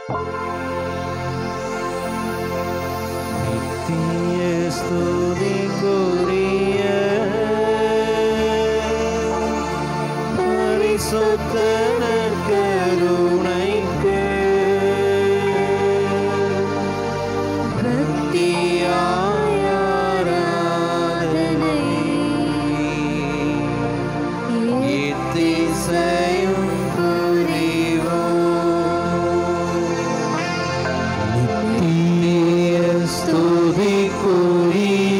நித்திய ஸ்துதிக்குரிய பரிசுத்தன கருணைக்கு பக்தியாய் ஆராதனை எத்திசையும் புரிவோம் நித்திய ஸ்துதிக்குரிய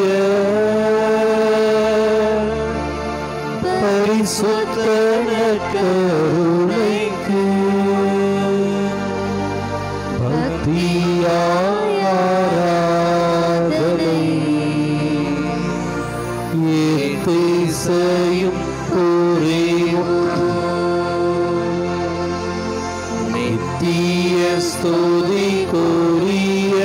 பரிசுத்தன கருணைக்கு பக்தியாய் ஆராதனை எத்திசையும் புரிவோம் நித்திய ஸ்துதிக்குரிய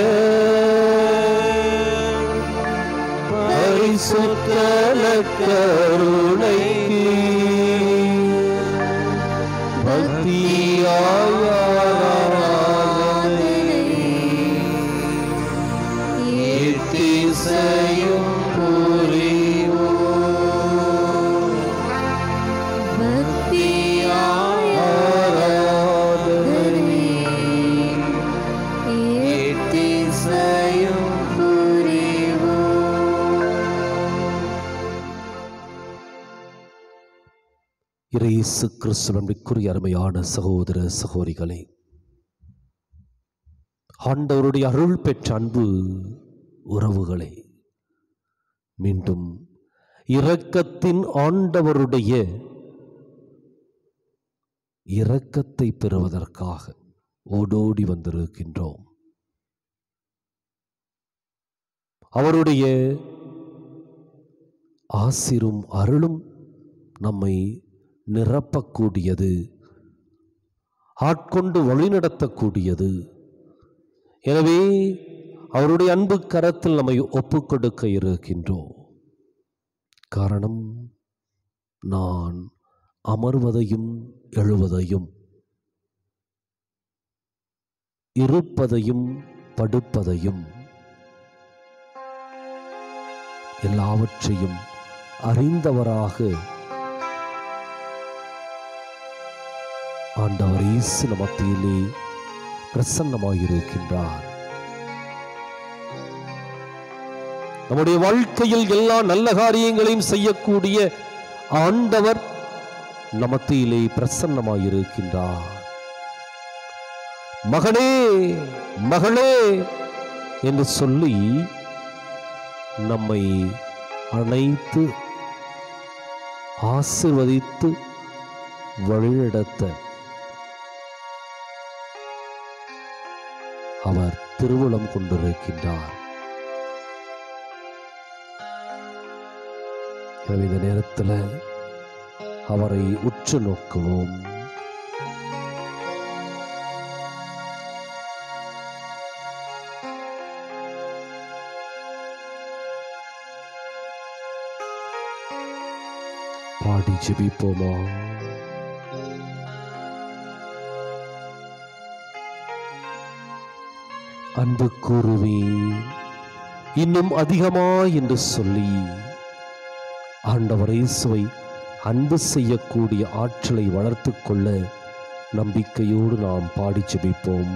பரிசுத்தல கருணைக்கு பக்தியாய் ஆராதனை எத்திசையும் புரிவோம் பக்தியாய் ஆராதனை எத்திசையும் இயேசு கிறிஸ்துவனுக்குரிய அருமையான சகோதர சகோதரிகளே ஆண்டவருடைய அருள் பெற்ற அன்பு உறவுகளே மீண்டும் இரக்கத்தின் ஆண்டவருடைய இரக்கத்தை பெறுவதற்காக ஓடோடி வந்திருக்கின்றோம் அவருடைய ஆசிரும் அருளும் நம்மை நிரப்பக்கூடியது ஆட்கொண்டு வழிநடத்தக்கூடியது எனவே அவருடைய அன்பு கரத்தில் நம்மை ஒப்புக் கொடுக்க இருக்கின்றோம் காரணம் நான் அமர்வதையும் எழுவதையும் இருப்பதையும் படுப்பதையும் எல்லாவற்றையும் அறிந்தவராக ஆண்டவர் இயேசு நம் மத்தியிலே பிரசன்னமாயிருக்கின்றார் நம்முடைய வாழ்க்கையில் எல்லா நல்ல காரியங்களையும் செய்யக்கூடிய ஆண்டவர் நமத்தியிலே பிரசன்னமாயிருக்கின்றார் மகனே மகளே என்று சொல்லி நம்மை அணைத்து ஆசிர்வதித்து வழிநடத்த அவர் திருவுளம் கொண்டிருக்கின்றார் எனவே இந்த நேரத்தில் அவரை உற்று நோக்குவோம் பாடி ஜெபிப்போமா அன்பு கூறுவேன் இன்னும் அதிகமாய் என்று சொல்லி ஆண்டவர் இயேசுவை அன்பு செய்யக்கூடிய ஆற்றலை வளர்த்துக் கொள்ள நம்பிக்கையோடு நாம் பாடி ஜெபிப்போம்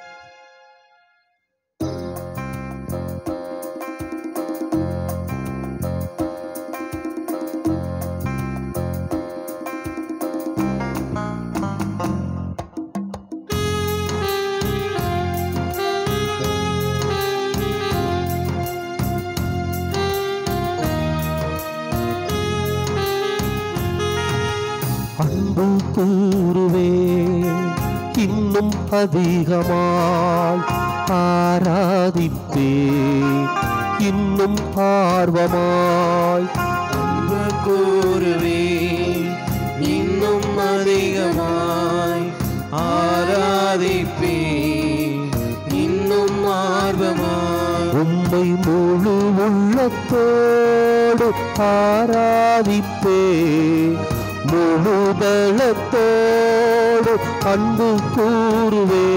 அன்பு கூறுவே இன்னும் அதிகமாய் ஆராதிப்பே இன்னும் ஆர்வமாய் அன்பு கூறுவே இன்னும் அதிகமாய் ஆராதிப்பே இன்னும் ஆர்வமாய் உம்மை முழு உள்ளத்தோடு ஆராதிப்பே முழுதளத்தோடு அன்பு கூறுவே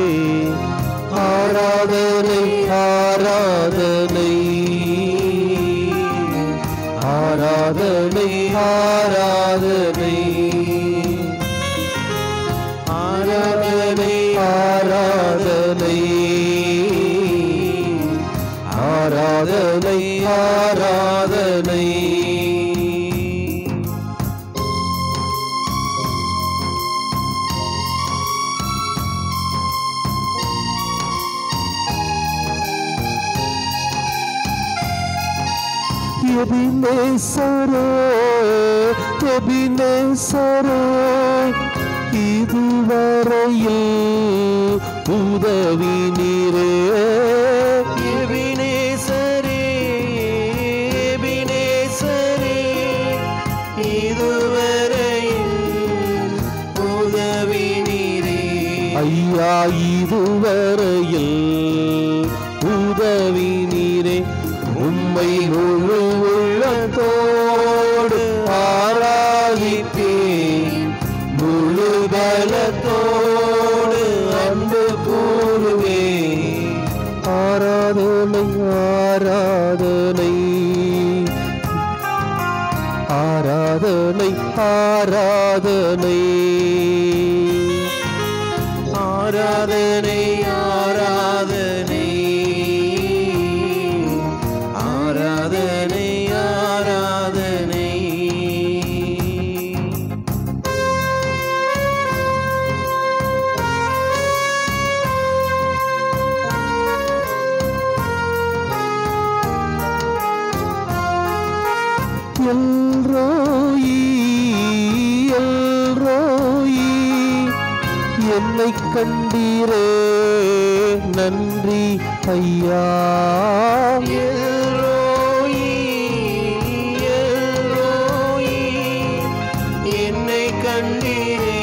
ஆராதனை ஆராதனை ஆராதனை ஆராதனை ஆராதனை ஆராதனை ஆராதனை ஆராதனை எபினேசரே எபினேசரே இதுவரையில் உதவி நீரே எபினேசரே எபினேசரே இதுவரையில் உதவி நீரே ஐயா இதுவரையில் உதவி நீரே உம்மை முழு உள்ளத்தோடு ஆராதிப்பேன் முழு பலத்தோடு அன்பு கூறுவேன் ஆராதனை ஆராதனை ஆராதனை ஆராதனை ஆராதனை ஆராதனை ஆராதனை ஆராதனை எல்ரோயி எல்ரோயி என்னை கண்டீரே நன்றி ஐயா எல்ரோயி எல்ரோயி என்னை கண்டீரே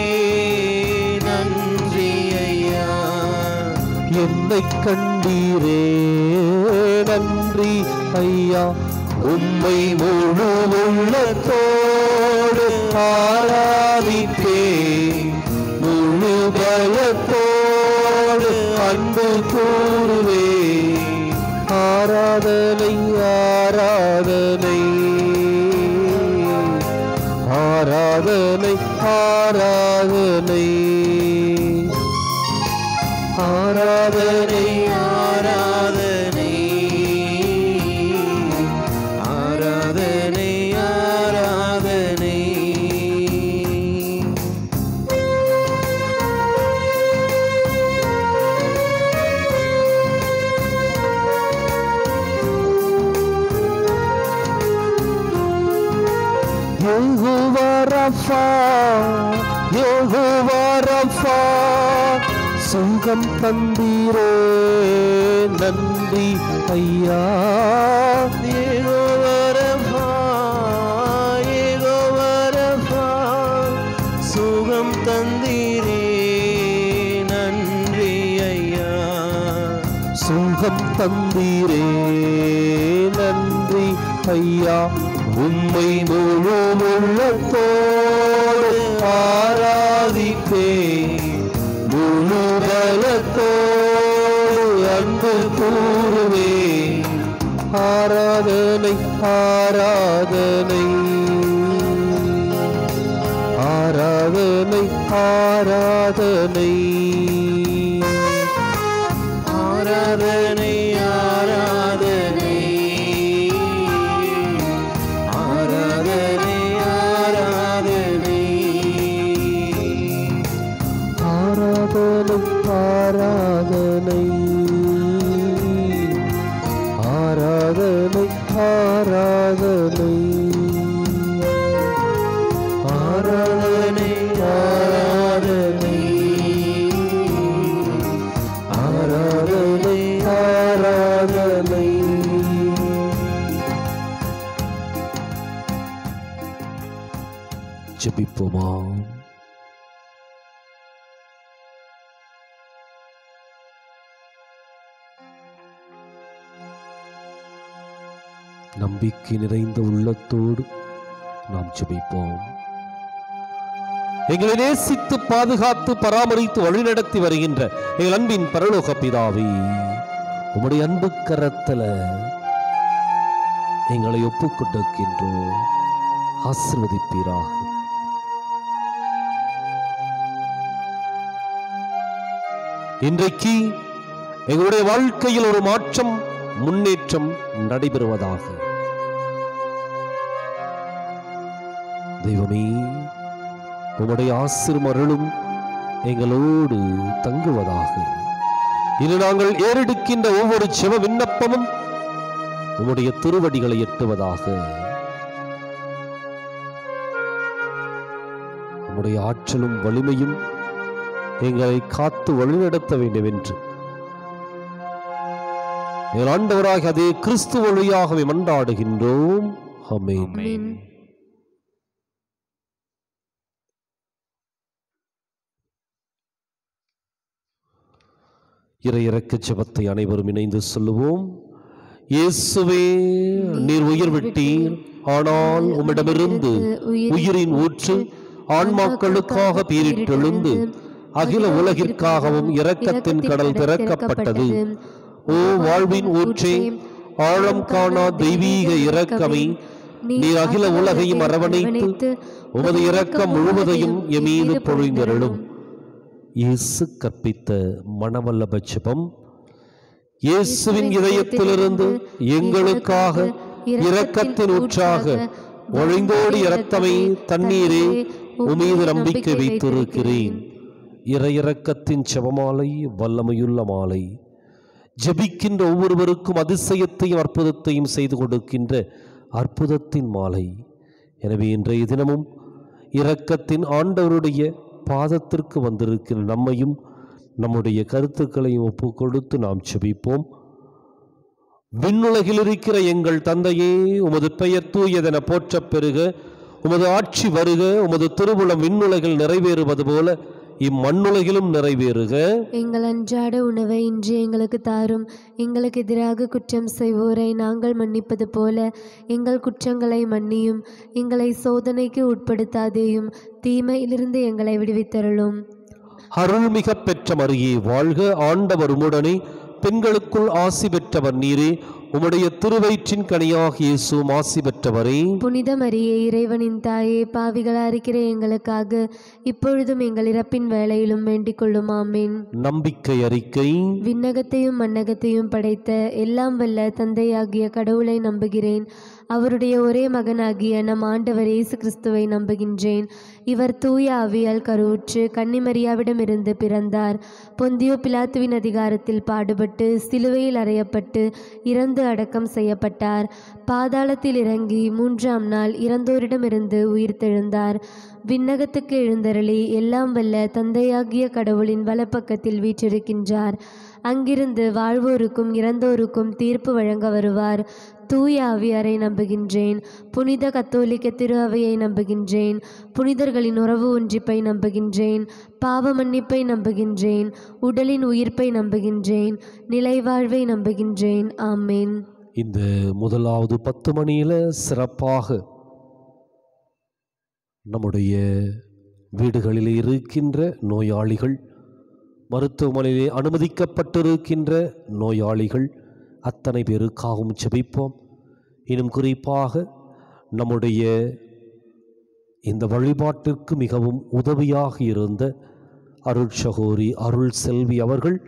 நன்றி ஐயா என்னை கண்டீரே நன்றி ஐயா உம்மை முழு உள்ளத்தோடு ஆராதிப்பே முழு பலத்தோடு அன்பு கூறுவே ஆராதனை ஆராதனை ஆராதனை ஆராதனை ஆராதனை ஆராதனை ஆராதனை ஆராதனை யெகோவா ரஃபா யெகோவா ரஃபா சுகம் தந்தீரே நன்றி ஐயா ஏகோவரபா ஏகோவரபா சுகம் தந்தீரே நன்றி ஐயா சுகம் தந்தீரே நன்றி ஐயா உம்மை முழு உள்ளத்தோடு ஆராதிப்பே முழு பலத்தோடு அன்பு கூறுவே ஆராதனை ஆராதனை ஆராதனை ஆராதனை ஆராதனை ஆராதனை ஆராதனை ஆராதனை ஆராதனை ஆராதனை ஆராதனை ஆராதனை ஆராதனை ஆராதனை ஆராதனை ஆராதனை ஜெபிப்போமா நம்பிக்கை நிறைந்த உள்ளத்தோடு நாம் ஜெபிப்போம் எங்களை நேசித்து பாதுகாத்து பராமரித்து வழிநடத்தி வருகின்ற எங்கள் அன்பின் பரலோக பிதாவே உம்முடைய அன்பு கரத்துல எங்களை ஒப்புக் கொடுக்கின்றோம் ஆசிர்வதிப்பீராக இன்றைக்கு எங்களுடைய வாழ்க்கையில் ஒரு மாற்றம் முன்னேற்றம் நடைபெறுவதாக தெய்வமே உம்முடைய ஆசிர்மருளும் எங்களோடு தங்குவதாக இது நாங்கள் ஏறெடுக்கின்ற ஒவ்வொரு செவ விண்ணப்பமும் உம்முடைய திருவடிகளை எட்டுவதாக உம்முடைய ஆற்றலும் வலிமையும் எங்களை காத்து வழிநடத்த வேண்டும் என்று எங்கள் ஆண்டவராக அதே கிறிஸ்து வழியாகவே மன்றாடுகின்றோம் ஆமென் ஆமென். இறையிறக்க ஜெபத்தை அனைவரும் இணைந்து சொல்லுவோம் இயேசுவே நீர் உயிர் விட்டீர் ஆனால் உம்மிடமிருந்து உயிரின் ஊற்று ஆன்மாக்களுக்காக பீரிட்டெழுந்து அகில உலகிற்காகவும் இரக்கத்தின் கடல் திறக்கப்பட்டது ஓ வாழ்வின் ஊற்றே ஆழம் காணா தெய்வீக இரக்கமே நீர் அகில உலகையும் அரவணைத்து உமது இரக்கம் முழுவதையும் எமீது பொழிந்தருளும் இயேசு கற்பித்த மனவல்லப ஜெபம் இயேசுவின் இதயத்திலிருந்து எங்களுக்காக இரக்கத்தின் ஊற்றாக ஒழிந்தோடி இரத்தமே தண்ணீரே உமீது நம்பிக்கை வைத்திருக்கிறேன் இறையிறக்கத்தின் செபமாலை வல்லமையுள்ள மாலை ஜெபிக்கின்ற ஒவ்வொருவருக்கும் அதிசயத்தையும் அற்புதத்தையும் செய்து கொடுக்கின்ற அற்புதத்தின் மாலை எனவே இன்றைய தினமும் இரக்கத்தின் ஆண்டவருடைய பாதத்திற்கு வந்திருக்கிற நம்மையும் நம்முடைய கருத்துக்களையும் ஒப்பு கொடுத்து நாம் செபிப்போம் விண்ணுலகில் இருக்கிற எங்கள் தந்தையே உமது பெயர் தூயதென போற்றப் பெறுக உமது ஆட்சி வருக உமது திருவுளம் விண்ணுலகில் நிறைவேறுவது போல இம்மண்ணுலகிலும் நிறைவேறுக எங்கள் அன்றாட உணவை இன்று எங்களுக்கு தாரும் எங்களுக்கு எதிராக குற்றம் செய்வோரை நாங்கள் மன்னிப்பது போல எங்கள் குற்றங்களை மன்னியும் எங்களை சோதனைக்கு உட்படுத்தாதேயும் தீமையிலிருந்து எங்களை விடுவித்தருளும் அருள்மிக பெற்ற மரியே வாழ்க ஆண்டவர் உம்முடனே பெண்களுக்குள் ஆசி பெற்றவர் நீரே உம்முடைய திருவயிற்றின் கனியாக இயேசுவும் ஆசி பெற்றவரே புனித மரியே இறைவனின் தாயே பாவிகளா இருக்கிற எங்களுக்காக இப்பொழுதும் எங்கள் இறப்பின் வேளையிலும் வேண்டிக் கொள்ளும் ஆமீன் நம்பிக்கை அறிக்கை விண்ணகத்தையும் மண்ணகத்தையும் படைத்த எல்லாம் வல்ல தந்தையாகிய கடவுளை நம்புகிறேன் அவருடைய ஒரே மகனாகிய நம் ஆண்டவர் இயேசு கிறிஸ்துவை நம்புகின்றேன் இவர் தூய ஆவியால் கருவுற்று கன்னிமரியாவிடமிருந்து பிறந்தார் பொந்தியோ பிலாத்துவின் அதிகாரத்தில் பாடுபட்டு சிலுவையில் அறையப்பட்டு இறந்து அடக்கம் செய்யப்பட்டார் பாதாளத்தில் இறங்கி மூன்றாம் நாள் இறந்தோரிடமிருந்து உயிர்த்தெழுந்தார் விண்ணகத்துக்கு எழுந்தருளி எல்லாம் வல்ல தந்தையாகிய கடவுளின் வலப்பக்கத்தில் வீற்றிருக்கின்றார் அங்கிருந்து வாழ்வோருக்கும் இறந்தோருக்கும் தீர்ப்பு வழங்க வருவார் தூய ஆவியாரை நம்புகின்றேன் புனித கத்தோலிக்க திரு அவையை நம்புகின்றேன் புனிதர்களின் உறவு ஒன்றிப்பை நம்புகின்றேன் பாவ மன்னிப்பை நம்புகின்றேன் உடலின் உயிர்ப்பை நம்புகின்றேன் நிலைவாழ்வை நம்புகின்றேன் ஆமேன் இந்த முதலாவது பத்து மணியில சிறப்பாக நம்முடைய வீடுகளில் இருக்கின்ற நோயாளிகள் மருத்துவமனையிலே அனுமதிக்கப்பட்டிருக்கின்ற நோயாளிகள் அத்தனை பேருக்காகவும் ஜெபிப்போம் இன்னும் குறிப்பாக நம்முடைய இந்த வழிபாட்டிற்கு மிகவும் உதவியாக இருந்த அருள் சகோரி அருள் செல்வி அவர்கள்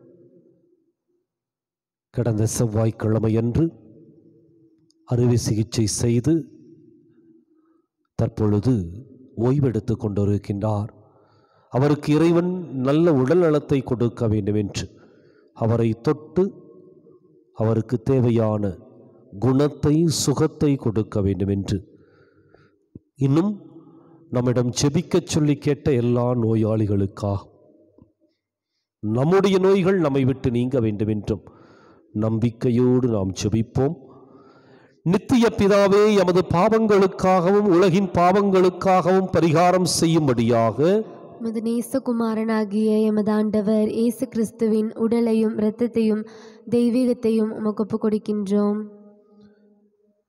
கடந்த செவ்வாய்க்கிழமையன்று அறுவை சிகிச்சை செய்து தற்பொழுது ஓய்வெடுத்து கொண்டிருக்கின்றார் அவருக்கு இறைவன் நல்ல உடல் நலத்தை கொடுக்க வேண்டும் என்று அவரை தொட்டு அவருக்கு தேவையான குணத்தை சுகத்தை கொடுக்க வேண்டும் என்று இன்னும் நம்மிடம் செபிக்கச் சொல்லி கேட்ட எல்லா நோயாளிகளுக்காக நம்முடைய நோய்கள் நம்மை விட்டு நீங்க வேண்டும் என்றும் நம்பிக்கையோடு நாம் செபிப்போம் நித்திய பிதாவே எமது பாவங்களுக்காகவும் உலகின் பாவங்களுக்காகவும் பரிகாரம் செய்யும்படியாக உமது நேசகுமாரனாகிய எமது ஆண்டவர் இயேசு கிறிஸ்துவின் உடலையும் இரத்தத்தையும் தெய்வீகத்தையும் உமக்கு ஒப்புக் கொடுக்கின்றோம்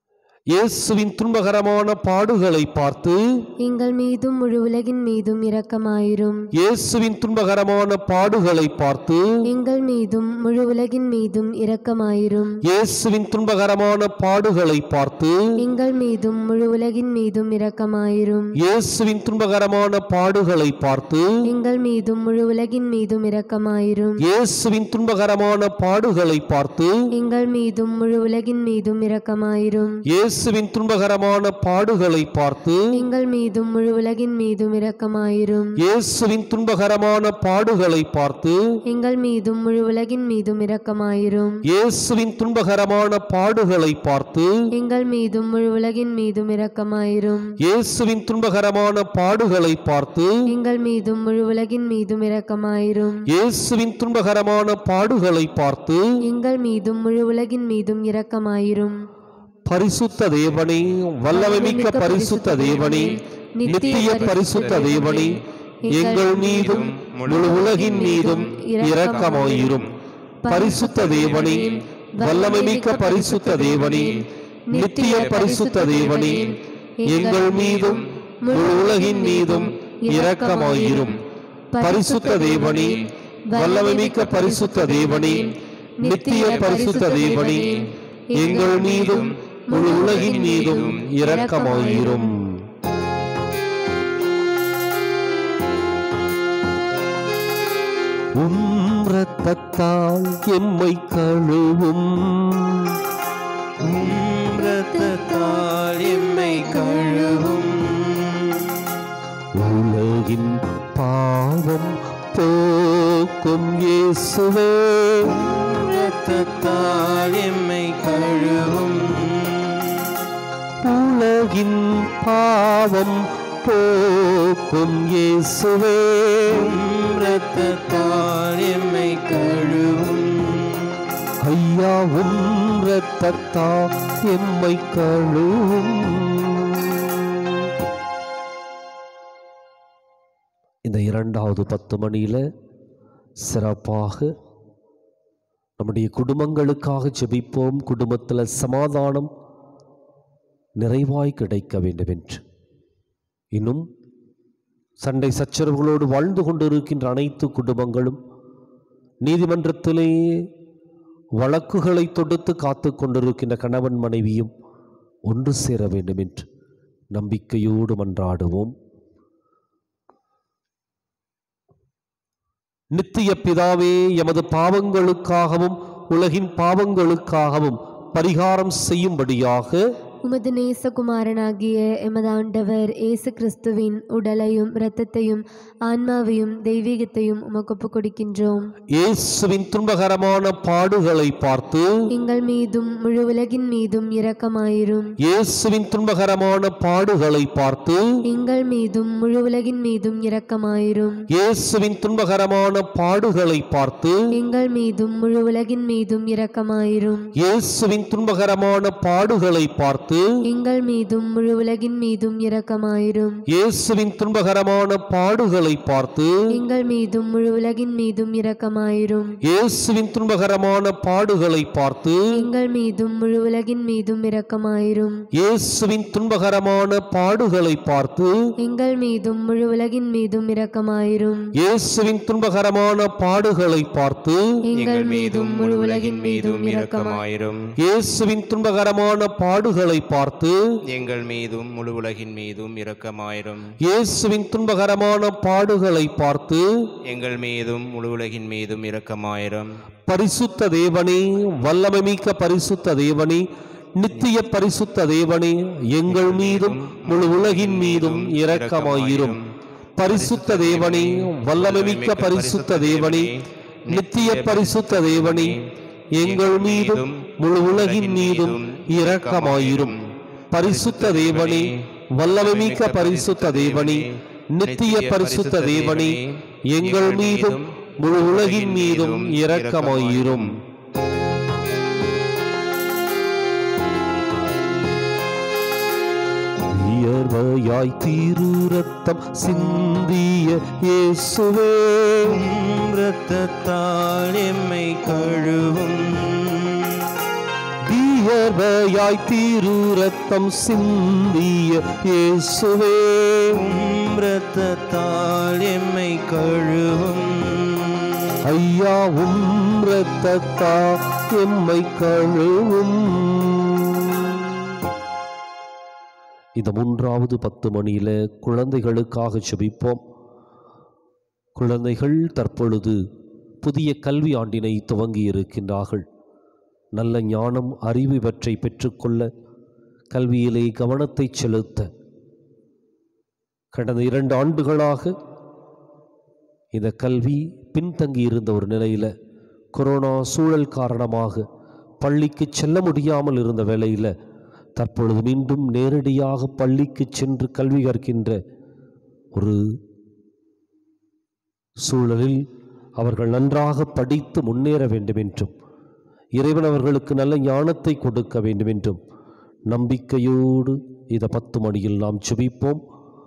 இயேசுவின் துன்பகரமான பாடுகளை பார்த்து எங்கள் மீதும் முழு உலகின் மீதும் இரக்கமாயிரும் இயேசுவின் துன்பகரமான பாடுகளை பார்த்து எங்கள் மீதும் முழு உலகின் மீதும் இரக்கமாயிரும் இயேசுவின் துன்பகரமான பாடுகளை பார்த்து எங்கள் மீதும் முழு உலகின் மீதும் இரக்கமாயிரும் இயேசுவின் துன்பகரமான பாடுகளை பார்த்து எங்கள் மீதும் முழு உலகின் மீதும் இரக்கமாயிரும் இயேசுவின் துன்பகரமான பாடுகளை பார்த்து எங்கள் மீதும் முழு உலகின் மீதும் இரக்கமாயிரும் இயேசுவின் துன்பகரமான பாடுகளை பார்த்து எங்கள் மீதும் முழு உலகின் மீதும் இரக்கமாயிரும் இயேசுவின் துன்பகரமான பாடுகளை பார்த்து எங்கள் மீதும் முழு உலகின் மீதும் இரக்கமாயிரும் இயேசுவின் துன்பகரமான பாடுகளை பார்த்து எங்கள் மீதும் முழு உலகின் மீதும் இரக்கமாயிரும் இயேசுவின் துன்பகரமான பாடுகளை பார்த்து எங்கள் மீதும் முழு உலகின் மீதும் இரக்கமாயிரும் இயேசுவின் துன்பகரமான பாடுகளை பார்த்து எங்கள் மீதும் முழு உலகின் மீதும் இரக்கமாயிரும் பரிசுத்த தேவனே வல்லமைமிக்க பரிசுத்த தேவனே நித்திய பரிசுத்த தேவனே எங்கள் மீதும் முழு உலகின் மீதும் இரக்கமாயிரும் பரிசுத்த தேவனே வல்லமைமிக்க பரிசுத்த தேவனே நித்திய பரிசுத்த தேவனே எங்கள் மீதும் முழு உலகின் மீதும் இரக்கமாயிரும் பரிசுத்த தேவனே வல்லமைமிக்க பரிசுத்த தேவனே நித்திய பரிசுத்த தேவனே எங்கள் மீதும் முழு உலகின் மீதும் இரக்கமாயிரும் உம் இரத்தத்தால் எம்மை கழுவும் உம் இரத்தத்தால் எம்மை கழுவும் உலகின் பாவம் போக்கும் இயேசுவே உம் இரத்தத்தால் எம்மை கழுவும் உலகின் பாவம் போக்கும் இயேசுவே உம் இரத்தத்தால் எம்மை கழுவும் ஐயா உம் இரத்தத்தா எம்மை கழுவும் இந்த இரண்டாவது பத்து மணியில சிறப்பாக நம்முடைய குடும்பங்களுக்காக ஜெபிப்போம் குடும்பத்தில் சமாதானம் நிறைவாய் கிடைக்க வேண்டும் என்று இன்னும் சண்டை சச்சரவுகளோடு வாழ்ந்து கொண்டிருக்கின்ற அனைத்து குடும்பங்களும் நீதிமன்றத்திலே வழக்குகளை தொடுத்து காத்து கொண்டிருக்கின்ற கணவன் மனைவியும் ஒன்று சேர வேண்டும் என்று நம்பிக்கையோடு மன்றாடுவோம் நித்திய பிதாவே எமது பாவங்களுக்காகவும் உலகின் பாவங்களுக்காகவும் பரிகாரம் செய்யும்படியாக உமது நேசகுமாரனாகிய எமது ஆண்டவர் இயேசு கிறிஸ்துவின் உடலையும் இரத்தத்தையும் ஆன்மாவையும் தெய்வீகத்தையும் உமக்கு ஒப்புக் கொடுக்கின்றோம் இயேசுவின் துன்பகரமான பாடுகளை பார்த்து எங்கள் மீதும் முழு உலகின் மீதும் இரக்கமாயிரும் இயேசுவின் துன்பகரமான பாடுகளை பார்த்து எங்கள் மீதும் முழு உலகின் மீதும் இரக்கமாயிரும் இயேசுவின் துன்பகரமான பாடுகளை பார்த்து எங்கள் மீதும் முழு உலகின் மீதும் இரக்கமாயிரும் இயேசுவின் துன்பகரமான பாடுகளை பார்த்து எங்கள் மீதும் முழு உலகின் மீதும் இரக்கமாயிரும் இயேசுவின் துன்பகரமான பாடுகளை பார்த்து எங்கள் மீதும் முழு உலகின் மீதும் இரக்கமாயிரும் இயேசுவின் துன்பகரமான பாடுகளை பார்த்து எங்கள் மீதும் முழு உலகின் மீதும் இரக்கமாயிரும் இயேசுவின் துன்பகரமான பாடுகளை பார்த்து எங்கள் மீதும் முழு உலகின் மீதும் இரக்கமாயிரும் இயேசுவின் துன்பகரமான பாடுகளை பார்த்து எங்கள் மீதும் முழு உலகின் மீதும் இரக்கமாயிரும் இரக்கமாயிரும் இயேசுவின் துன்பகரமான பாடுகளை பார்த்து எங்கள் மீதும் முழு உலகின் மீதும் இரக்கமாயிரும் இயேசுவின் துன்பகரமான பாடுகளை பார்த்து எங்கள் மீதும் முழு உலகின் மீதும் இரக்கமாயிரும் பரிசுத்த தேவனே வல்லமைமிக்க பரிசுத்த தேவனே நித்திய பரிசுத்த தேவனே எங்கள் மீதும் முழு உலகின் மீதும் இரக்கமாயிரும் பரிசுத்த தேவனே வல்லமைமிக்க பரிசுத்த தேவனே நித்திய பரிசுத்த தேவனே எங்கள் மீதும் முழு உலகின் மீதும் இரக்கமாயிரும் பரிசுத்த தேவனே வல்லமைமிக்க பரிசுத்த தேவனே நித்திய பரிசுத்த தேவனே எங்கள் மீதும் முழு உலகின் மீதும் இரக்கமாயிரும் வியர்வையாய் தீரு ரத்தம் சிந்திய இயேசுவே இரத்தத்தால் எம்மை கழுவும் வியர்வையாய் தீரு ரத்தம் சிந்திய இயேசுவே உம் இரத்தத்தால் எம்மை கழுவும் ஐயா உம் இரத்தத்தா எம்மை கழுவும் இந்த மூன்றாவது பத்து மணியில குழந்தைகளுக்காக செபிப்போம் குழந்தைகள் தற்பொழுது புதிய கல்வி ஆண்டினை துவங்கி இருக்கின்றார்கள் நல்ல ஞானம் அறிவு இவற்றை பெற்றுக்கொள்ள கல்வியிலே கவனத்தை செலுத்த கடந்த இரண்டு ஆண்டுகளாக இந்த கல்வி பின்தங்கி இருந்த ஒரு நிலையில் கொரோனா சூழல் காரணமாக பள்ளிக்கு செல்ல முடியாமல் இருந்த வேளையில் தற்பொழுது மீண்டும் நேரடியாக பள்ளிக்கு சென்று கல்வி கற்கின்ற ஒரு சூழலில் அவர்கள் நன்றாக படித்து முன்னேற வேண்டும் என்றும் இறைவன் அவர்களுக்கு நல்ல ஞானத்தை கொடுக்க வேண்டும் என்றும் நம்பிக்கையோடு இந்த பத்து மணியில் நாம் ஜெபிப்போம்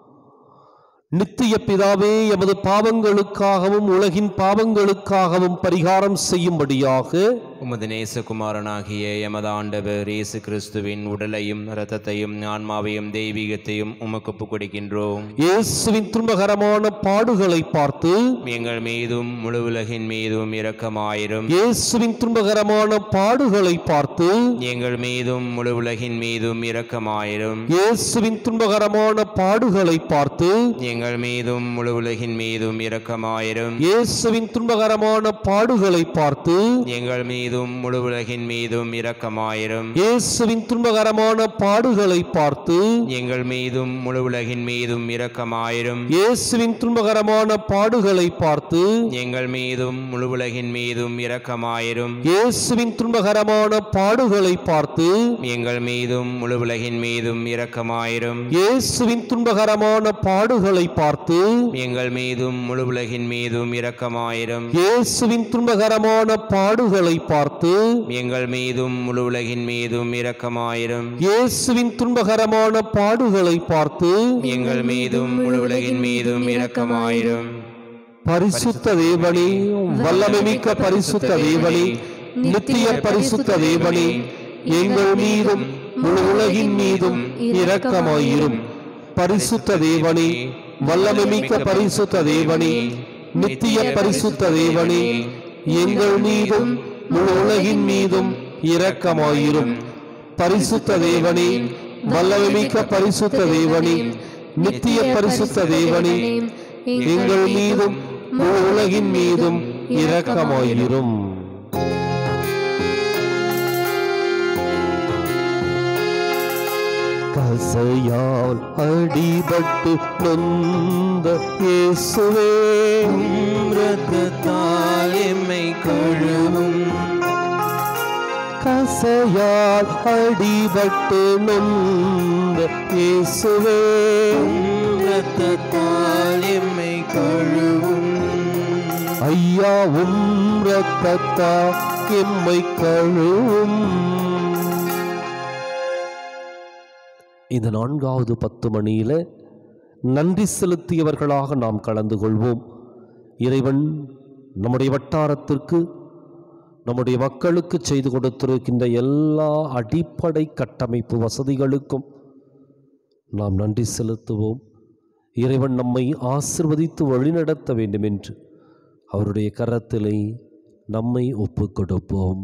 நித்திய பிதாவே எமது பாவங்களுக்காகவும் உலகின் பாவங்களுக்காகவும் பரிகாரம் செய்யும்படியாக உமது நேசகுமாரனாகிய எமது ஆண்டவர் இயேசு கிறிஸ்துவின் உடலையும் இரத்தத்தையும் ஆன்மாவையும் தெய்வீகத்தையும் உமக்கு ஒப்புக் கொடுக்கின்றோம் இயேசுவின் துன்பகரமான பாடுகளை பார்த்து எங்கள் மீதும் முழு உலகின் மீதும் இரக்கமாயிரும் இயேசுவின் துன்பகரமான பாடுகளை பார்த்து எங்கள் மீதும் முழு உலகின் மீதும் இரக்கமாயிரும் இயேசுவின் துன்பகரமான பாடுகளை பார்த்து எங்கள் மீதும் முழு உலகின் மீதும் இரக்கமாயிரும் இயேசுவின் துன்பகரமான பாடுகளை பார்த்து எங்கள் மீதும் முழு உலகின் மீதும் இரக்கமாயிரும் இயேசுவின் துன்பகரமான பாடுகளை பார்த்து எங்கள் மீதும் முழு உலகின் மீதும் இரக்கமாயிரும் இயேசுவின் துன்பகரமான பாடுகளை பார்த்து எங்கள் மீதும் முழு உலகின் மீதும் இரக்கமாயிரும் இயேசுவின் துன்பகரமான பாடுகளை பார்த்து எங்கள் மீதும் முழு உலகின் மீதும் இரக்கமாயிரும் இயேசுவின் துன்பகரமான பாடுகளை பார்த்து எங்கள் மீதும் முழு உலகின் மீதும் இரக்கமாயிரும் இயேசுவின் துன்பகரமான பாடுகளை பார்த்து எங்கள் மீதும் முழு உலகின் மீதும் இரக்கமாயிரும் இயேசுவின் துன்பகரமான பாடுகளை பார்த்து எங்கள் மீதும் முழு உலகின் மீதும் இரக்கமாயிரும் பரிசுத்த தேவனே வல்லமை மிக்க பரிசுத்த தேவனே நித்திய பரிசுத்த தேவனே எங்கள் மீதும் முழு உலகின் மீதும் இரக்கமாயிரும் பரிசுத்த தேவனே வல்லமை மிக்க பரிசுத்த தேவனே நித்திய பரிசுத்த தேவனே எங்கள் மீதும் முழு உலகின் மீதும் இரக்கமாயிரும் பரிசுத்த தேவனே வல்லமை மிக்க பரிசுத்த தேவனே நித்திய பரிசுத்த தேவனே எங்கள் மீதும் முழு உலகின் மீதும் இரக்கமாயிரும் கசையால் அடிபட்டு நொந்த இயேசுவே இரத்தத்தால் எம்மை கழுவும் கசையால் அடிபட்டு நொந்த இயேசுவே இரத்தத்தால் எம்மை கழுவும் ஐயா உம் ரத்தத்தா எம்மை கழுவும் இந்த நான்காவது பத்து மணியில நன்றி செலுத்தியவர்களாக நாம் கலந்து கொள்வோம் இறைவன் நம்முடைய வட்டாரத்திற்கு நம்முடைய மக்களுக்கு செய்து கொடுத்திருக்கின்ற எல்லா அடிப்படை கட்டமைப்பு வசதிகளுக்கும் நாம் நன்றி செலுத்துவோம் இறைவன் நம்மை ஆசிர்வதித்து வழிநடத்த வேண்டும் என்று அவருடைய கரத்திலே நம்மை ஒப்புக் கொடுப்போம்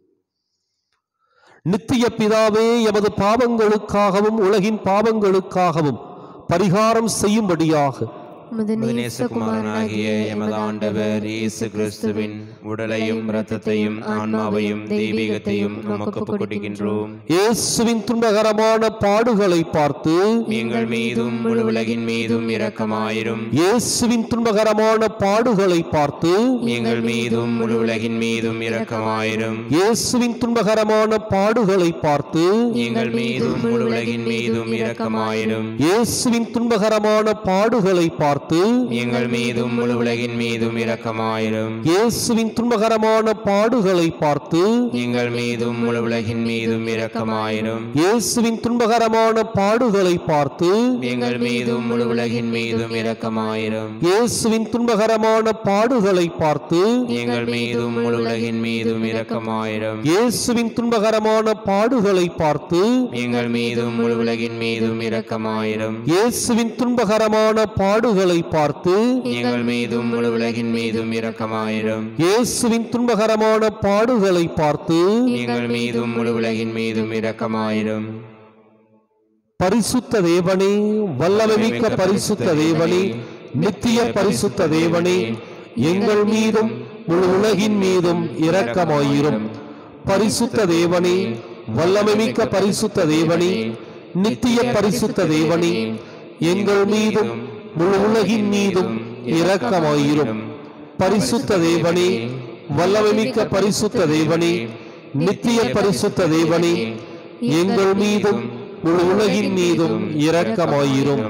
நித்திய பிதாவே எமது பாவங்களுக்காகவும் உலகின் பாவங்களுக்காகவும் பரிகாரம் செய்யும்படியாக உமது உமது நேசகுமாரனாகிய நேசகுமாரனாகிய எமது ஆண்டவர் இயேசு கிறிஸ்துவின் உடலையும் இரத்தத்தையும் ஆன்மாவையும் தெய்வீகத்தையும் உமக்கு ஒப்புக் கொடுக்கின்றோம் இயேசுவின் துன்பகரமான பாடுகளை பார்த்து எங்கள் மீதும் முழு உலகின் மீதும் இரக்கமாயிரும் இயேசுவின் துன்பகரமான பாடுகளை பார்த்து எங்கள் மீதும் முழு உலகின் மீதும் இரக்கமாயிரும் இயேசுவின் துன்பகரமான பாடுகளை பார்த்து எங்கள் மீதும் முழு உலகின் மீதும் இரக்கமாயிரும் இயேசுவின் துன்பகரமான பாடுகளை பார்த்து பார்த்து எங்கள் மீதும் முழு உலகின் மீதும் இரக்கமாயிரும் இயேசுவின் துன்பகரமான பாடுகளை பார்த்து எங்கள் மீதும் முழு உலகின் மீதும் இரக்கமாயிரும் இயேசுவின் துன்பகரமான பாடுகளை பார்த்து எங்கள் மீதும் முழு உலகின் மீதும் இரக்கமாயிரும் இயேசுவின் துன்பகரமான பாடுகளை பார்த்து எங்கள் மீதும் முழு உலகின் மீதும் இரக்கமாயிரும் இயேசுவின் துன்பகரமான பாடுகளை பார்த்து எங்கள் மீதும் முழு உலகின் மீதும் இரக்கமாயிரும் இயேசுவின் துன்பகரமான பாடுகளை பார்த்து எங்கள் மீதும் முழு உலகின் மீதும் இரக்கமாயிரும் இயேசுவின் துன்பகரமான பாடுகளை பார்த்து எங்கள் மீதும் முழு உலகின் மீதும் இரக்கமாயிரும் பரிசுத்த தேவனே வல்லமைமிக்க பரிசுத்த தேவனே நித்திய பரிசுத்த தேவனே எங்கள் மீதும் முழு உலகின் மீதும் இரக்கமாயிரும் பரிசுத்த தேவனே வல்லமைமிக்க பரிசுத்த தேவனே நித்திய பரிசுத்த தேவனே எங்கள் மீதும் முழு உலகின் மீதும் இரக்கமாயிரும் பரிசுத்த தேவனே வல்லமைமிக்க பரிசுத்த தேவனே நித்திய பரிசுத்த தேவனே எங்கள் மீதும் முழு உலகின் மீதும் இரக்கமாயிரும்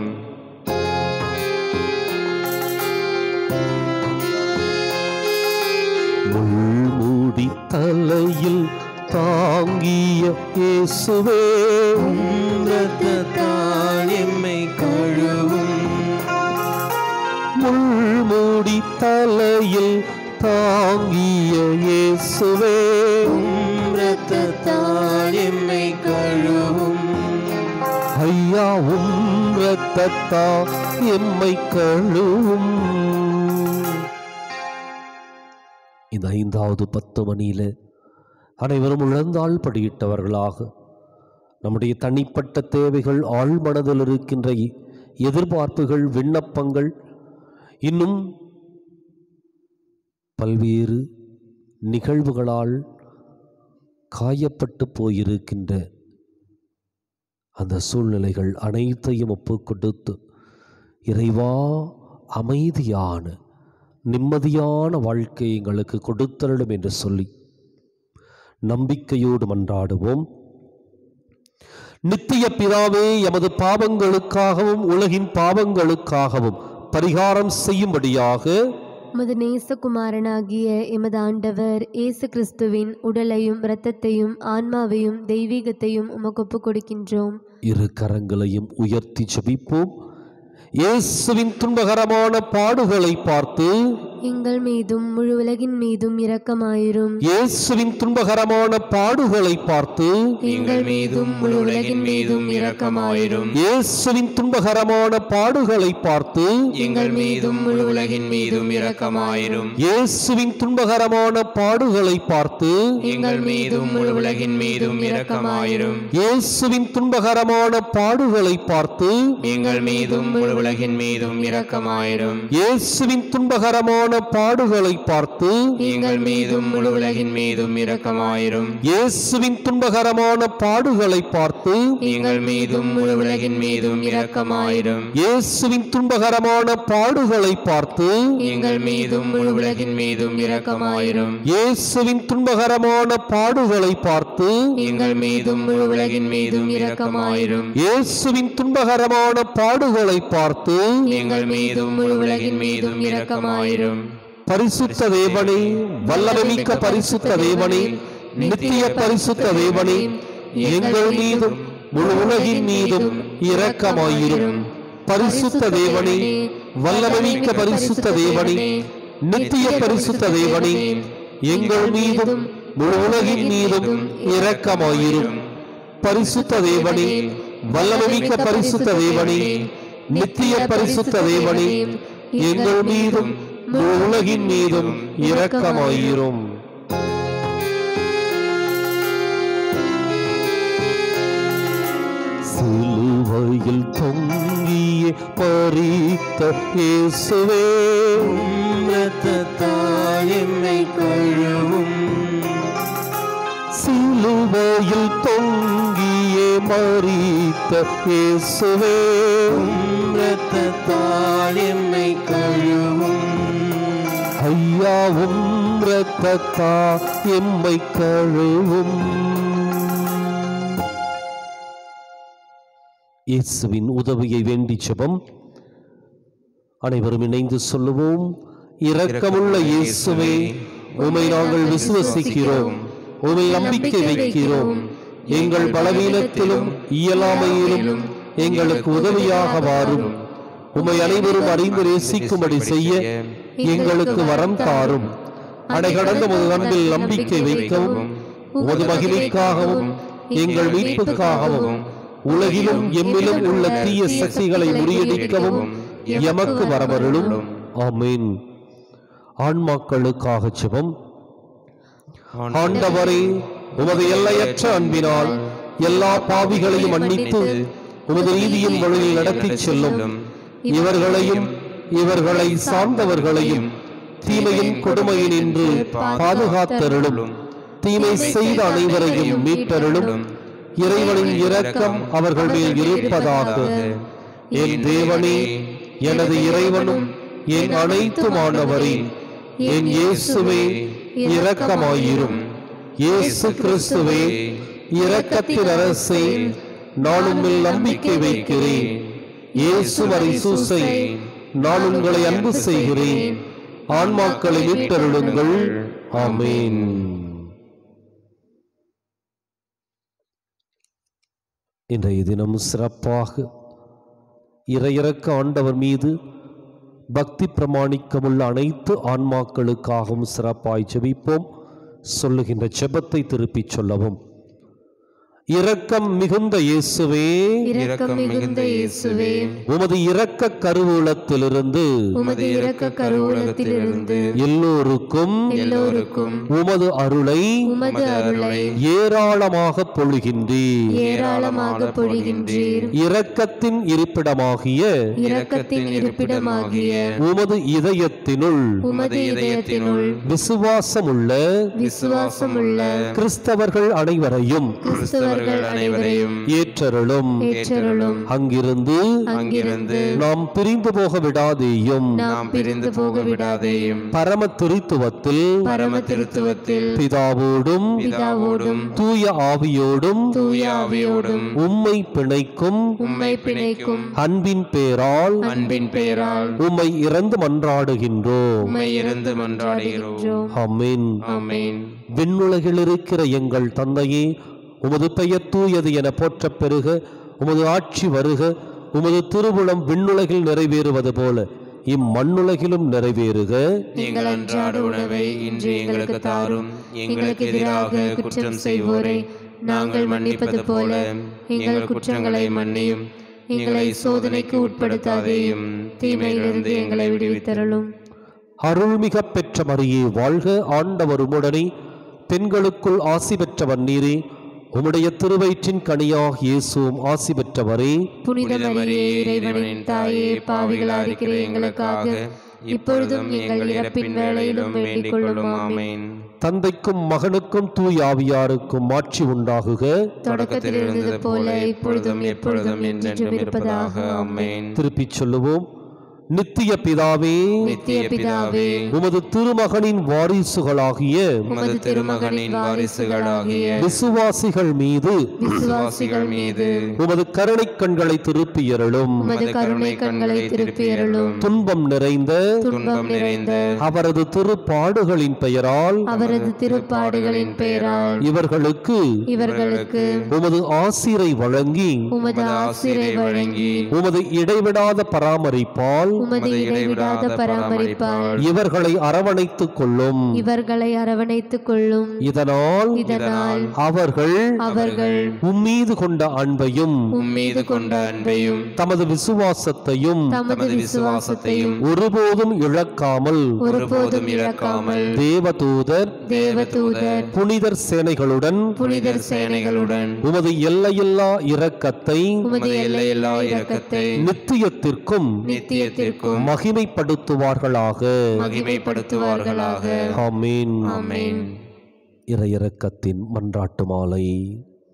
முள்மூடி தலையில் தாங்கிய இயேசுவே எம்மை கழுவும் முள்மூடி தலையில் தாங்கிய இயேசுவே எம்மை கழுவும் ஐயா உம் இரத்தத்தா எம்மை கழுவும் இந்த ஐந்தாவது பத்து மணியில அனைவரும் இழந்தால் படியிட்டவர்களாக நம்முடைய தனிப்பட்ட தேவைகள் ஆழ்மனதில் இருக்கின்ற எ- எதிர்பார்ப்புகள் விண்ணப்பங்கள் இன்னும் பல்வேறு நிகழ்வுகளால் காயப்பட்டு போயிருக்கின்ற அந்த சூழ்நிலைகள் அனைத்தையும் ஒப்புக் கொடுத்து இறைவா அமைதியான நிம்மதியான வாழ்க்கை எங்களுக்கு கொடுத்தருளும் என்று சொல்லி நம்பிக்கையோடு மன்றாடுவோம் நித்திய பிதாவே எமது பாவங்களுக்காகவும் உலகின் பாவங்களுக்காகவும் பரிகாரம் செய்யும்படியாக உமது நேசகுமாரனாகிய எமது ஆண்டவர் இயேசு கிறிஸ்துவின் உடலையும் இரத்தத்தையும் ஆன்மாவையும் தெய்வீகத்தையும் உமக்கு ஒப்புக் கொடுக்கின்றோம் இரு கரங்களையும் உயர்த்தி ஜெபிப்போம் இயேசுவின் துன்பகரமான பாடுகளை பார்த்து எங்கள் மீதும் முழு உலகின் மீதும் இரக்கமாயிரும் இயேசுவின் துன்பகரமான பாடுகளை பார்த்து எங்கள் மீதும் முழு உலகின் மீதும் இரக்கமாயிரும் இயேசுவின் துன்பகரமான பாடுகளை பார்த்து எங்கள் மீதும் முழு உலகின் மீதும் இரக்கமாயிரும் இயேசுவின் துன்பகரமான பாடுகளை பார்த்து எங்கள் மீதும் முழு உலகின் மீதும் இரக்கமாயிரும் இயேசுவின் துன்பகரமான பாடுகளை பார்த்து எங்கள் மீதும் முழு உலகின் மீதும் இரக்கமாயிரும் இயேசுவின் துன்பகரமான பாடுகளை பார்த்து எங்கள் மீதும் முழு உலகின் மீதும் இரக்கமாயிரும் இயேசுவின் துன்பகரமான பாடுகளை பார்த்து எங்கள் மீதும் முழு உலகின் மீதும் இரக்கமாயிரும் இயேசுவின் துன்பகரமான பாடுகளை பார்த்து எங்கள் மீதும் முழு உலகின் மீதும் இரக்கமாயிரும் இயேசுவின் துன்பகரமான பாடுகளை பார்த்து எங்கள் மீதும் முழு உலகின் மீதும் இரக்கமாயிரும் இயேசுவின் துன்பகரமான பாடுகளை பார்த்து எங்கள் மீதும் முழு உலகின் மீதும் இரக்கமாயிரும் பரிசுத்த தேவனே வல்லமைமிக்க பரிசுத்த தேவனே நித்திய பரிசுத்த தேவனே எங்கள் மீதும் முழு உலகின் மீதும் இரக்கமாயிரும் பரிசுத்த தேவனே வல்லமைமிக்க பரிசுத்த தேவனே நித்திய பரிசுத்த தேவனே எங்கள் மீதும் முழு உலகின் மீதும் இரக்கமாயிரும் பரிசுத்த தேவனே வல்லமைமிக்க பரிசுத்த தேவனே நித்திய பரிசுத்த தேவனே எங்கள் மீதும் முழு உலகின் மீதும் இரக்கமாயிரும் சிலுவையில் தொங்கிய பறித்த இயேசுவே என்னை கழுவும் சிலுவையில் தொங்கிய மறித்த இயேசுவே இரத்தத்தால் என்னை கழுவும் ஐயாவும் இரத்தத்தா எம்மை கழுவும் இயேசுவின் உதவியை வேண்டி ஜெபம் அனைவரும் இணைந்து சொல்லுவோம் இரக்கமுள்ள இயேசுவே உமை நாங்கள் விசுவசிக்கிறோம் உமை நம்பிக்கை வைக்கிறோம் எங்கள் பலவீனத்திலும் இயலாமையிலும் எங்களுக்கு உதவியாக வாரும் உமை அனைவரும் அறிந்து நேசிக்கும்படி செய்ய எங்களுக்கு வரம் தாரும் அடைகடந்த உமது அன்பில் நம்பிக்கை வைக்கவும் உமது மகிமைக்காகவும் எங்கள் மீட்புக்காகவும் உலகிலும் எம்மிலும் உள்ள தீய சக்திகளை முறியடிக்கவும் எமக்கு வரவருளும் ஆமீன் ஆன்மாக்களுக்காக ஜெபம் ஆண்டவரே உமது எல்லையற்ற அன்பினால் எல்லா பாவிகளையும் மன்னித்து உமது நீதியின் வழியில் நடத்திச் செல்லும் இவர்களையும் இவர்களை சார்ந்தவர்களையும் தீமையின் கொடுமையினின்று பாதுகாத்தருளும் தீமை செய்த அனைவரையும் மீட்டருளும் இறைவனின் இரக்கம் அவர்கள் மேல் இருப்பதாக என் தேவனே எனது இறைவனும் என் அனைத்துமானவரே என் இயேசுவே இரக்கமாயிரும் இயேசு கிறிஸ்துவே இரக்கத்தின் அரசே நான் உம்மில் நம்பிக்கை வைக்கிறேன் இயேசு சூசை நான் உங்களை அன்பு செய்கிறேன் ஆன்மாக்களை மீட்டருளுங்கள் ஆமீன் இன்றைய தினம் சிறப்பாக இறையிறக்க ஆண்டவர் மீது பக்தி பிரமாணிக்கமுள்ள அனைத்து ஆன்மாக்களுக்காகவும் சிறப்பாய் ஜெபிப்போம் சொல்லுகின்ற ஜெபத்தை திருப்பிச் சொல்லவும் இரக்கம் மிகுந்த இயேசுவே இரக்கம் மிகுந்த இயேசுவே உமது இரக்க கருவூலத்திலிருந்து உமது இரக்க கருவூலத்திலிருந்து எல்லோருக்கும் எல்லோருக்கும் உமது அருளை உமது அருளை ஏராளமாக பொழுகின்றீர் ஏராளமாக பொழிகின்றீர் இரக்கத்தின் இருப்பிடமாகிய இரக்கத்தின் இருப்பிடமாகிய உமது இதயத்தினுள் உமது இதயத்தினுள் விசுவாசமுள்ள விசுவாசமுள்ள கிறிஸ்தவர்கள் அனைவரையும் கிறிஸ்தவர்கள் அனைவரையும் ஏற்றருளும் ஏற்றருளும் அங்கிருந்து அங்கிருந்து நாம் பிரிந்து போக விடாதேயும் நாம் பிரிந்து போக விடாதேயும் பரம திருத்துவத்தில் பரம திருத்துவத்தில் பிதாவோடும் பிதாவோடும் தூய ஆவியோடும் தூய ஆவியோடும் உம்மை பிணைக்கும் உம்மை பிணைக்கும் அன்பின் பேரால் அன்பின் பெயரால் உம்மை இறந்து மன்றாடுகின்றோம் உம்மை இருந்து மன்றாடுகிறோம் ஆமென் ஆமென் விண்ணுலகில் இருக்கிற எங்கள் தந்தையே உமது பெயர் தூயது என போற்றப் பெறுக உமது ஆட்சி வருக உமது திருவுளம் விண்ணுலகில் நிறைவேறுவது போல இம்மண்ணுலகிலும் நிறைவேறுக எங்கள் அன்றாட உணவை இன்று எங்களுக்கு தாரும் எங்களுக்கு எதிராக குற்றம் செய்வோரை நாங்கள் மன்னிப்பது போல எங்கள் குற்றங்களை மன்னியும் எங்களை சோதனைக்கு உட்படுத்தாதேயும் தீமையிலிருந்து எங்களை விடுவித்தருளும் அருள்மிக பெற்ற மரியே வாழ்க ஆண்டவர் உம்முடனே பெண்களுக்குள் ஆசி பெற்றவர் நீரே உம்முடைய திருவயிற்றின் கனியாக இயேசுவும் ஆசி பெற்றவரே புனித மரியே இறைவனின் தாயே பாவிகளாக இருக்கிற எங்களுக்காக இப்பொழுதும் எங்கள் இறப்பின் வேளையிலும் வேண்டிக் கொள்ளும் ஆமென் தந்தைக்கும் மகனுக்கும் தூய் ஆவியாருக்கும் ஆட்சி உண்டாகுக தொடக்கத்தில் இருந்தது போல இப்பொழுதும் எப்பொழுதும் என்றென்றும் இருப்பதாக ஆமென் திருப்பிச் சொல்லுவோம் நித்திய பிதாவே நித்திய பிதாவே உமது திருமகனின் வாரிசுகளாகிய உமது திருமகனின் வாரிசுகளாகிய விசுவாசிகள் மீது விசுவாசிகள் மீது உமது கருணைக் கண்களை திருப்பியருளும் உமது கருணை கண்களை திருப்பியருளும் துன்பம் நிறைந்த துன்பம் நிறைந்த அவரது திருப்பாடுகளின் பெயரால் அவரது திருப்பாடுகளின் பெயரால் இவர்களுக்கு இவர்களுக்கு உமது ஆசிரை வழங்கி உமது ஆசிரை வழங்கி உமது இடைவிடாத பராமரிப்பால் உமது இடைவிடாத பராமரிப்பால் இவர்களை அரவணைத்துக் கொள்ளும் இவர்களை அரவணைத்துக் கொள்ளும் இதனால் இதனால் அவர்கள் அவர்கள் உம்மீது கொண்ட அன்பையும் உம்மீது கொண்ட அன்பையும் தமது விசுவாசத்தையும் தமது விசுவாசத்தையும் ஒருபோதும் இழக்காமல் ஒருபோதும் இழக்காமல் தேவதூதர் தேவதூதர் புனிதர் சேனைகளுடன் புனிதர் சேனைகளுடன் உமது எல்லையில்லா இரக்கத்தை உமது எல்லையில்லா இரக்கத்தை நித்தியத்திற்கும் நித்தியத்திற்கும் மகிமைப்படுத்துவார்களாக மகிமைப்படுத்துவார்களாக ஆமீன் ஆமென் இறையிறக்கத்தின் மன்றாட்டு மாலை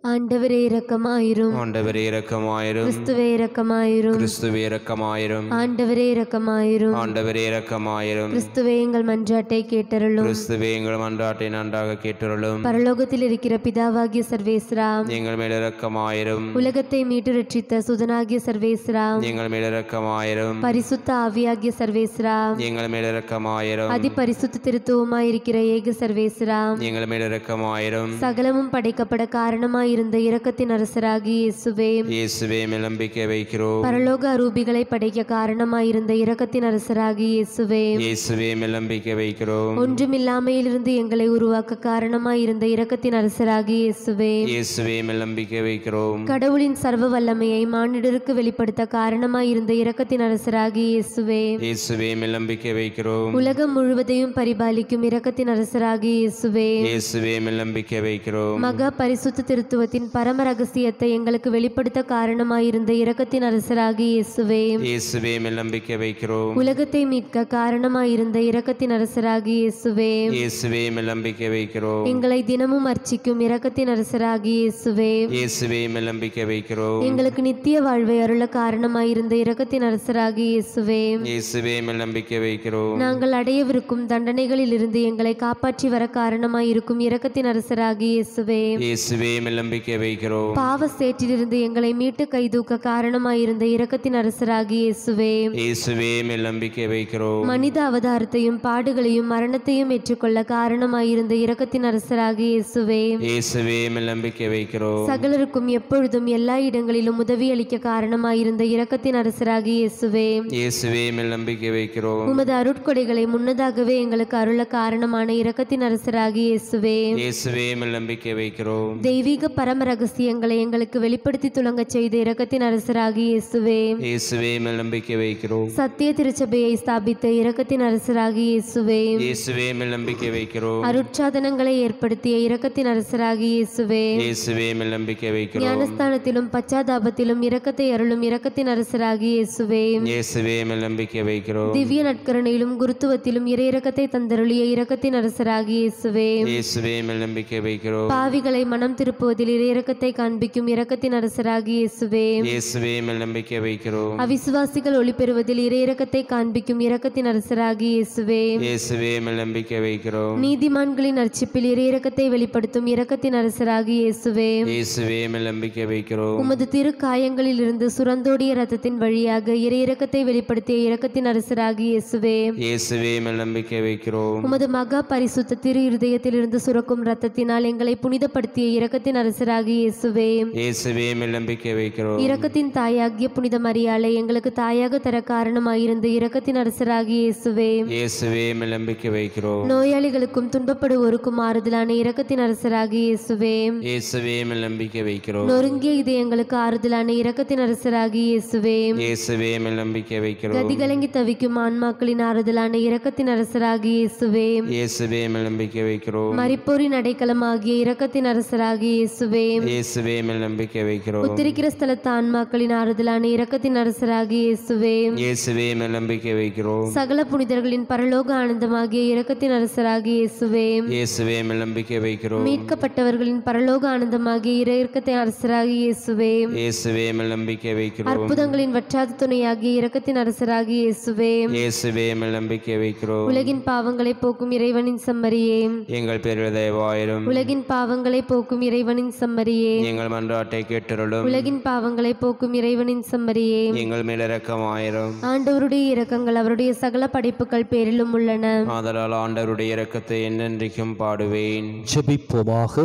ஆண்டவரே இரக்கமாயிரும் ஆண்டவரே இரக்கமாயிரும் கிறிஸ்துவே இரக்கமாயிரும் கிறிஸ்துவே இரக்கமாயிரும் ஆண்டவரே இரக்கமாயிரும் ஆண்டவரே இரக்கமாயிரும் கிறிஸ்துவே எங்கள் மன்றாட்டை கேட்டருளும் கிறிஸ்துவே எங்கள் மன்றாட்டை நன்றாக கேட்டுருளும் பரலோகத்தில் இருக்கிற பிதாவாகிய சர்வேஸ்ரா எங்கள் மேல் இரக்கமாயிரும் உலகத்தை மீட்டு ரட்சித்த சுதனாகிய சர்வேஸ்ரா எங்கள் மேல் இரக்கமாயிரும் பரிசுத்த ஆவியாகிய சர்வேஸ்ரா எங்கள் மேல் இரக்கமாயிரும் அதி பரிசுத்த திருத்துவமாயிருக்கிற ஏக சர்வேஸ்ரா எங்கள் மேல் இரக்கமாயிரும் சகலமும் படைக்கப்பட காரணமாயிருந்த இரக்கத்தின் அரசராகிய இயேசுவே இயேசுவே மேல் நம்பிக்கை வைக்கிறோம் பரலோக அரூபிகளை படைக்க காரணமாயிருந்த இரக்கத்தின் அரசராகிய இயேசுவே இயேசுவே மேல் நம்பிக்கை வைக்கிறோம் ஒன்றுமில்லாமையிலிருந்து எங்களை உருவாக்க காரணமாயிருந்த இரக்கத்தின் அரசராகிய இயேசுவே இயேசுவே மேல் நம்பிக்கை வைக்கிறோம் கடவுளின் சர்வ வல்லமையை மானிடருக்கு வெளிப்படுத்த காரணமாயிருந்த இரக்கத்தின் அரசராகிய இயேசுவே இயேசுவே மேல் நம்பிக்கை வைக்கிறோம் உலகம் முழுவதையும் பரிபாலிக்கும் இரக்கத்தின் அரசராகிய இயேசுவே இயேசுவே மேல் நம்பிக்கை வைக்கிறோம் மகா பரிசுத்த திருத்துவத்தின் பரம ரகசியத்தை எங்களுக்கு வெளிப்படுத்த காரணமாயிருந்த இரக்கத்தின் அரசராகிய இயேசுவே இயேசுவே மேல் நம்பிக்கை வைக்கிறோம் உலகத்தை மீட்க காரணமாயிருந்த இரக்கத்தின் அரசராகிய இயேசுவே இயேசுவே மேல் நம்பிக்கை வைக்கிறோம் எங்களை தினமும் அர்ச்சிக்கும் இரக்கத்தின் அரசராகிய இயேசுவே இயேசுவே மேல் நம்பிக்கை வைக்கிறோம் எங்களுக்கு நித்திய வாழ்வை அருள காரணமாயிருந்த இரக்கத்தின் அரசராகிய இயேசுவே இயேசுவே மேல் நம்பிக்கை வைக்கிறோம் நாங்கள் அடையவிருக்கும் தண்டனைகளில் இருந்து எங்களை காப்பாற்றி வர காரணமாயிருக்கும் இரக்கத்தின் அரசராகிய இயேசுவே இயேசுவே மேல் நம்பிக்கை வைக்கிறோம் பாவ சேற்றிலிருந்து எங்களை மீட்டு கைதூக்க காரணமாயிருந்த இரக்கத்தின் அரசராகிய இயேசுவே இயேசுவே மேல் நம்பிக்கை வைக்கிறோம் மனித அவதாரத்தையும் பாடுகளையும் மரணத்தையும் ஏற்றுக்கொள்ள காரணமாயிருந்த இரக்கத்தின் அரசராகிய இயேசுவே இயேசுவே மேல் நம்பிக்கை வைக்கிறோம் சகலருக்கும் எப்பொழுதும் எல்லா இடங்களிலும் உதவி அளிக்க காரணமாயிருந்த இரக்கத்தின் அரசராகிய இயேசுவே இயேசுவே மேல் நம்பிக்கை வைக்கிறோம் உமது அருட்கொடைகளை முன்னதாகவே எங்களுக்கு அருள காரணமான இரக்கத்தின் அரசராகிய இயேசுவே இயேசுவே மேல் நம்பிக்கை வைக்கிறோம் தெய்வீக பரம ரகசியங்களை எங்களுக்கு வெளிப்படுத்தி துலங்கச் செய்த இரக்கத்தின் அரசராகிய இயேசுவே இயேசுவே மேல் நம்பிக்கை வைக்கிறோம் சத்திய திருச்சபையை ஸ்தாபித்த இரக்கத்தின் அரசராகிய இயேசுவே இயேசுவே மேல் நம்பிக்கை வைக்கிறோம் அருட்சாதனங்களை ஏற்படுத்திய இரக்கத்தின் அரசராகிய இயேசுவே இயேசுவே மேல் நம்பிக்கை வைக்கிறோம் ஞானஸ்தானத்திலும் பச்சாதாபத்திலும் இரக்கத்தை அருளும் இரக்கத்தின் அரசராகிய இயேசுவே இயேசுவே மேல் நம்பிக்கை வைக்கிறோம் திவ்ய நட்கரணையிலும் குருத்துவத்திலும் இறை இரக்கத்தை தந்தருளிய இரக்கத்தின் அரசராகிய இயேசுவே இயேசுவே மேல் நம்பிக்கை வைக்கிறோம் பாவிகளை மனம் திருப்புவதில் இறை இரக்கத்தை காண்பிக்கும் இரக்கத்தின் அரசராகிய இயேசுவே இயேசுவே மேல் நம்பிக்கை வைக்கிறோம் அவிசுவாசிகள் ஒளி பெறுவதில் இறை இரக்கத்தை காண்பிக்கும் இரக்கத்தின் அரசராகிய இயேசுவே இயேசுவே மேல் நம்பிக்கை வைக்கிறோம் நீதிமான்களின் அர்ச்சிப்பில் இறை இரக்கத்தை வெளிப்படுத்தும் இரக்கத்தின் அரசராகிய இயேசுவே இயேசுவே மேல் நம்பிக்கை வைக்கிறோம் உமது திரு காயங்களில் இருந்து சுரந்தோடிய ரத்தத்தின் வழியாக இறை இரக்கத்தை வெளிப்படுத்திய இரக்கத்தின் அரசராகிய இயேசுவே இயேசுவே மேல் நம்பிக்கை வைக்கிறோம் உமது மகா பரிசுத்த திரு இருதயத்திலிருந்து சுரக்கும் ரத்தத்தினால் எங்களை புனிதப்படுத்திய இரக்கத்தின் அரசராகிய இயேசுவே இயேசுவே மேல் நம்பிக்கை வைக்கிறோம் இரக்கத்தின் தாயாகிய புனித மரியாளை எங்களுக்கு தாயாக தர காரணமாயிருந்த இரக்கத்தின் அரசராகிய இயேசுவே இயேசுவே மேல் நம்பிக்கை வைக்கிறோம் நோயாளிகளுக்கும் துன்பப்படுவோருக்கும் ஆறுதலான இரக்கத்தின் அரசராகிய இயேசுவே இயேசுவே மேல் நம்பிக்கை வைக்கிறோம் நொறுங்கிய இதயங்களுக்கு ஆறுதலான இரக்கத்தின் அரசராகிய இயேசுவே இயேசுவே மேல் நம்பிக்கை வைக்கிறோம் கதிகலங்கி தவிக்கும் ஆன்மாக்களின் ஆறுதலான இரக்கத்தின் அரசராகிய இயேசுவே இயேசுவே மேல் நம்பிக்கை வைக்கிறோம் மரிப்போரின் அடைக்கலமாகிய இரக்கத்தின் அரசராகிய இயேசுவே இயேசுவே மேல் நம்பிக்கை வைக்கிறோம் உத்திரிக்கிற ஸ்தலத்து ஆன்மாக்களின் ஆறுதலான இரக்கத்தின் அரசராகிய இயேசுவே இயேசுவே மேல் நம்பிக்கை வைக்கிறோம் சகல புனிதர்களின் பரலோக ஆனந்தமாகிய இரக்கத்தின் அரசராகிய இயேசுவே இயேசுவே மேல் நம்பிக்கை வைக்கிறோம் மீட்கப்பட்டவர்களின் பரலோக ஆனந்தமாகிய இறை இரக்கத்தின் அரசராகிய இயேசுவே இயேசுவே மேல் நம்பிக்கை வைக்கிறோம் அற்புதங்களின் வற்றாத துணையாகிய இரக்கத்தின் அரசராகிய இயேசுவே இயேசுவே மேல் நம்பிக்கை வைக்கிறோம் உலகின் பாவங்களை போக்கும் இறைவனின் சம்மரியே எங்கள் பேரில் தயவாயிரும் உலகின் பாவங்களை போக்கும் இறைவனின் சம்மரியே எங்கள் மன்றாட்டை கேட்டருளும் உலகின் பாவங்களை போக்கும் இறைவனின் சம்மரியே எங்கள் மேல் இரக்கமாயிரும் ஆண்டவருடைய இரக்கங்கள் அவருடைய சகல படைப்புகள் பேரிலும் உள்ளன ஆதலால் ஆண்டவருடைய இரக்கத்தை என்னென்றைக்கும் பாடுவேன் ஜெபிப்போமாக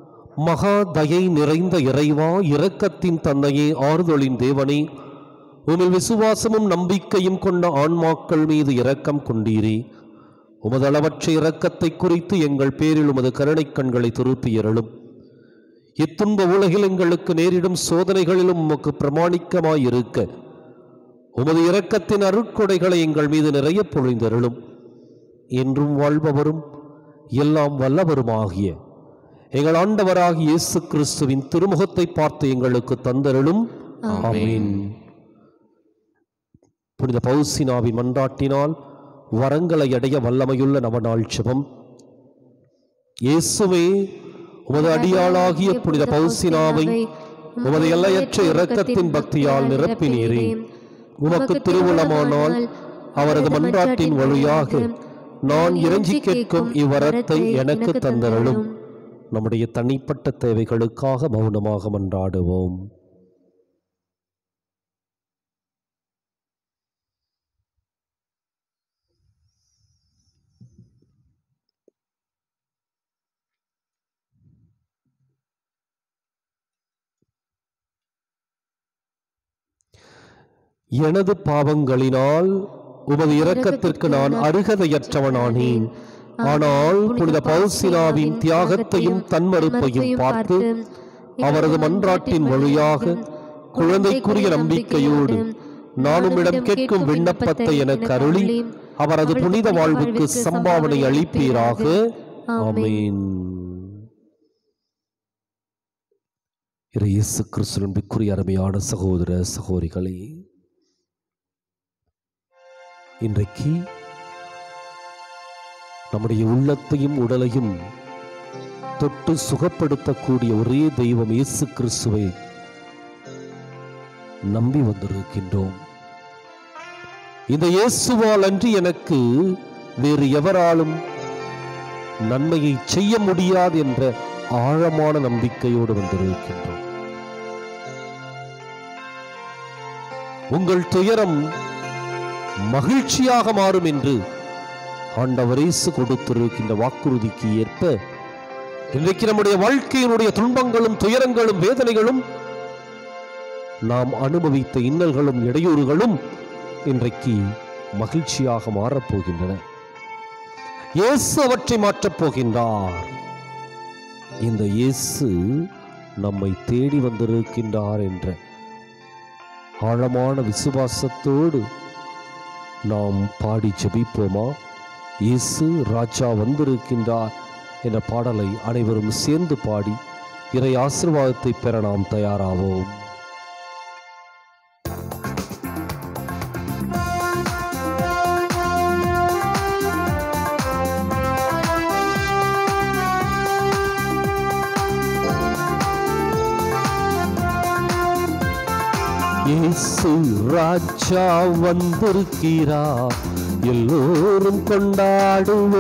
மகா தயை நிறைந்த இறைவா இரக்கத்தின் தன்னையே ஆறுதலின் தேவனே உமிழ் விசுவாசமும் நம்பிக்கையும் கொண்ட ஆன்மாக்கள் மீது இரக்கம் கொண்டீரே உமது அளவற்ற இரக்கத்தை குறித்து எங்கள் பேரில் உமது கருணைக் கண்களை திருப்பியருளும் இத்துன்ப உலகில் எங்களுக்கு நேரிடும் சோதனைகளிலும் உமக்கு பிரமாணிக்கமாயிருக்க உமது இரக்கத்தின் அருட்கொடைகளை எங்கள் மீது நிறைய பொழிந்தருளும் என்றும் வாழ்பவரும் எல்லாம் வல்லவருமாகிய எங்கள் ஆண்டவராகிய இயேசு கிறிஸ்துவின் திருமுகத்தை பார்த்து எங்களுக்கு தந்தருளும் ஆமென் புனித பௌசினாவின் மன்றாட்டினால் வரங்களை அடைய வல்லமையுள்ள நவநாள் ஜெபம் இயேசுவே உமது அடியாளாகிய புனித பௌசினாவை உமது எல்லையற்ற இரக்கத்தின் பக்தியால் நிரப்பினீரே உமக்கு திருவுளமானால் அவரது மன்றாட்டின் வழியாக நான் இறைஞ்சி கேட்கும் இவ்வரத்தை எனக்கு தந்தருளும் நம்முடைய தனிப்பட்ட தேவைகளுக்காக மௌனமாக மன்றாடுவோம் எனது பாவங்களினால் உமது இரக்கத்திற்கு நான் அருகதையற்றவனானேன் ஆனால் புனித பௌசினாவின் தியாகத்தையும் தன்மறுப்பையும் பார்த்து அவரது மன்றாட்டின் வழியாக குழந்தைக்குரிய நம்பிக்கையோடு நான் உம்மிடம் கேட்கும் விண்ணப்பத்தை எனக்கு அருளி அவரது புனித வாழ்வுக்கு சம்பாவனை அளிப்பீராக ஆமென் இறை இயேசு கிறிஸ்து நம்பிக்குரிய அருமையான சகோதர சகோதரிகளே இன்றைக்கு நம்முடைய உள்ளத்தையும் உடலையும் தொட்டு சுகப்படுத்தக்கூடிய ஒரே தெய்வம் இயேசு கிறிஸ்துவை நம்பி வந்திருக்கின்றோம் இந்த இயேசுவால் அன்றி எனக்கு வேறு எவராலும் நன்மையை செய்ய முடியாது என்ற ஆழமான நம்பிக்கையோடு வந்திருக்கின்றோம் உங்கள் துயரம் மகிழ்ச்சியாக மாறும் என்று ஆண்டவர் இயேசு கொடுத்திருக்கின்ற வாக்குறுதிக்கு ஏற்ப இன்றைக்கு நம்முடைய வாழ்க்கையினுடைய துன்பங்களும் துயரங்களும் வேதனைகளும் நாம் அனுபவித்த இன்னல்களும் இடையூறுகளும் இன்றைக்கு மகிழ்ச்சியாக மாறப்போகின்றன இயேசு அவற்றை மாற்றப் போகின்றார் இந்த இயேசு நம்மை தேடி வந்திருக்கின்றார் என்ற ஆழமான விசுவாசத்தோடு நாம் பாடி ஜெபிப்போமா இயேசு ராஜா வந்திருக்கின்றார் என்ற பாடலை அனைவரும் சேர்ந்து பாடி இறை ஆசிர்வாதத்தை பெற நாம் தயாராவோம் இயேசு ராஜா வந்திருக்கிறார் எல்லோரும் கொண்டாடுவோம்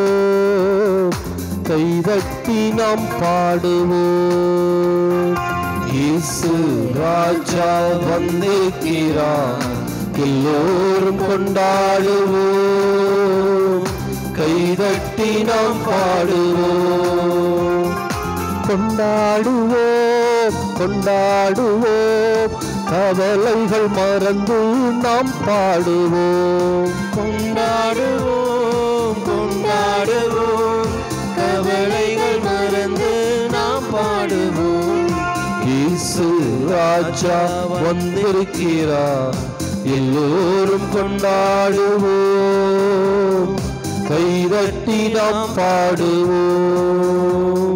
கைதட்டி நாம் பாடுவோம் இயேசு ராஜா வந்திருக்கிறார் எல்லோரும் கொண்டாடுவோம் கைதட்டி நாம் பாடுவோம் கொண்டாடுவோம் கொண்டாடுவோம் கவலைகள் மறந்து நாம் பாடுவோம் கொண்டாடுவோம் கொண்டாடுவோம் கவலைகள் மறந்து நாம் பாடுவோம் இயேசு ராஜா வந்திருக்கிறார் எல்லோரும் கொண்டாடுவோம் கைதட்டி நாம் பாடுவோம்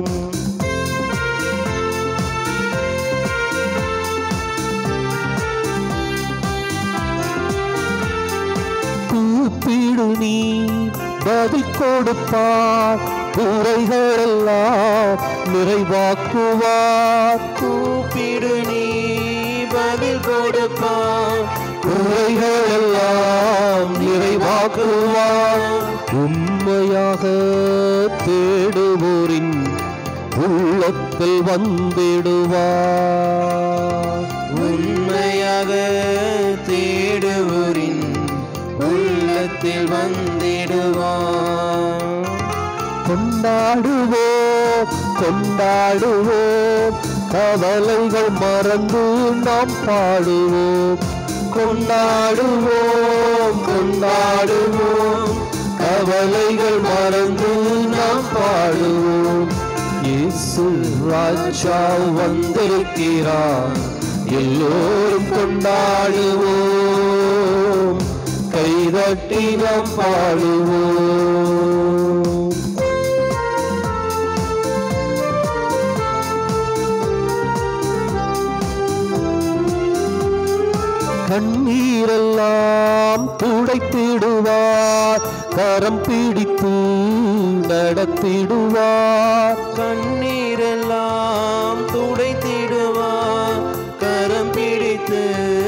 கூப்பிடு நீ பதில் கொடுப்பார் குறைகள் எல்லாம் நிறைவாக்குவார் கூப்பிடு நீ பதில் கொடுப்பான் குறைகள் எல்லாம் நிறைவாக்குவார் உண்மையாக தேடுவோரின் உள்ளத்தில் வந்திடுவார் உண்மையாக தேடுவோரின் உள்ளத்தில் வந்திடுவான் கொண்டாடுவோம் கொண்டாடுவோம் கவலைகள் மறந்து நாம் பாடுவோம் கொண்டாடுவோம் கொண்டாடுவோம் கவலைகள் மறந்து நாம் பாடுவோம் இயேசு ராஜா வந்திருக்கிறார் எல்லோரும் கொண்டாடுவோம் கைதட்டி நாம் பாடுவோம் கண்ணீரெல்லாம் துடைத்திடுவார் கரம் பிடித்து நடத்திடுவார் கண்ணீரெல்லாம் துடைத்திடுவார் கரம் பிடித்து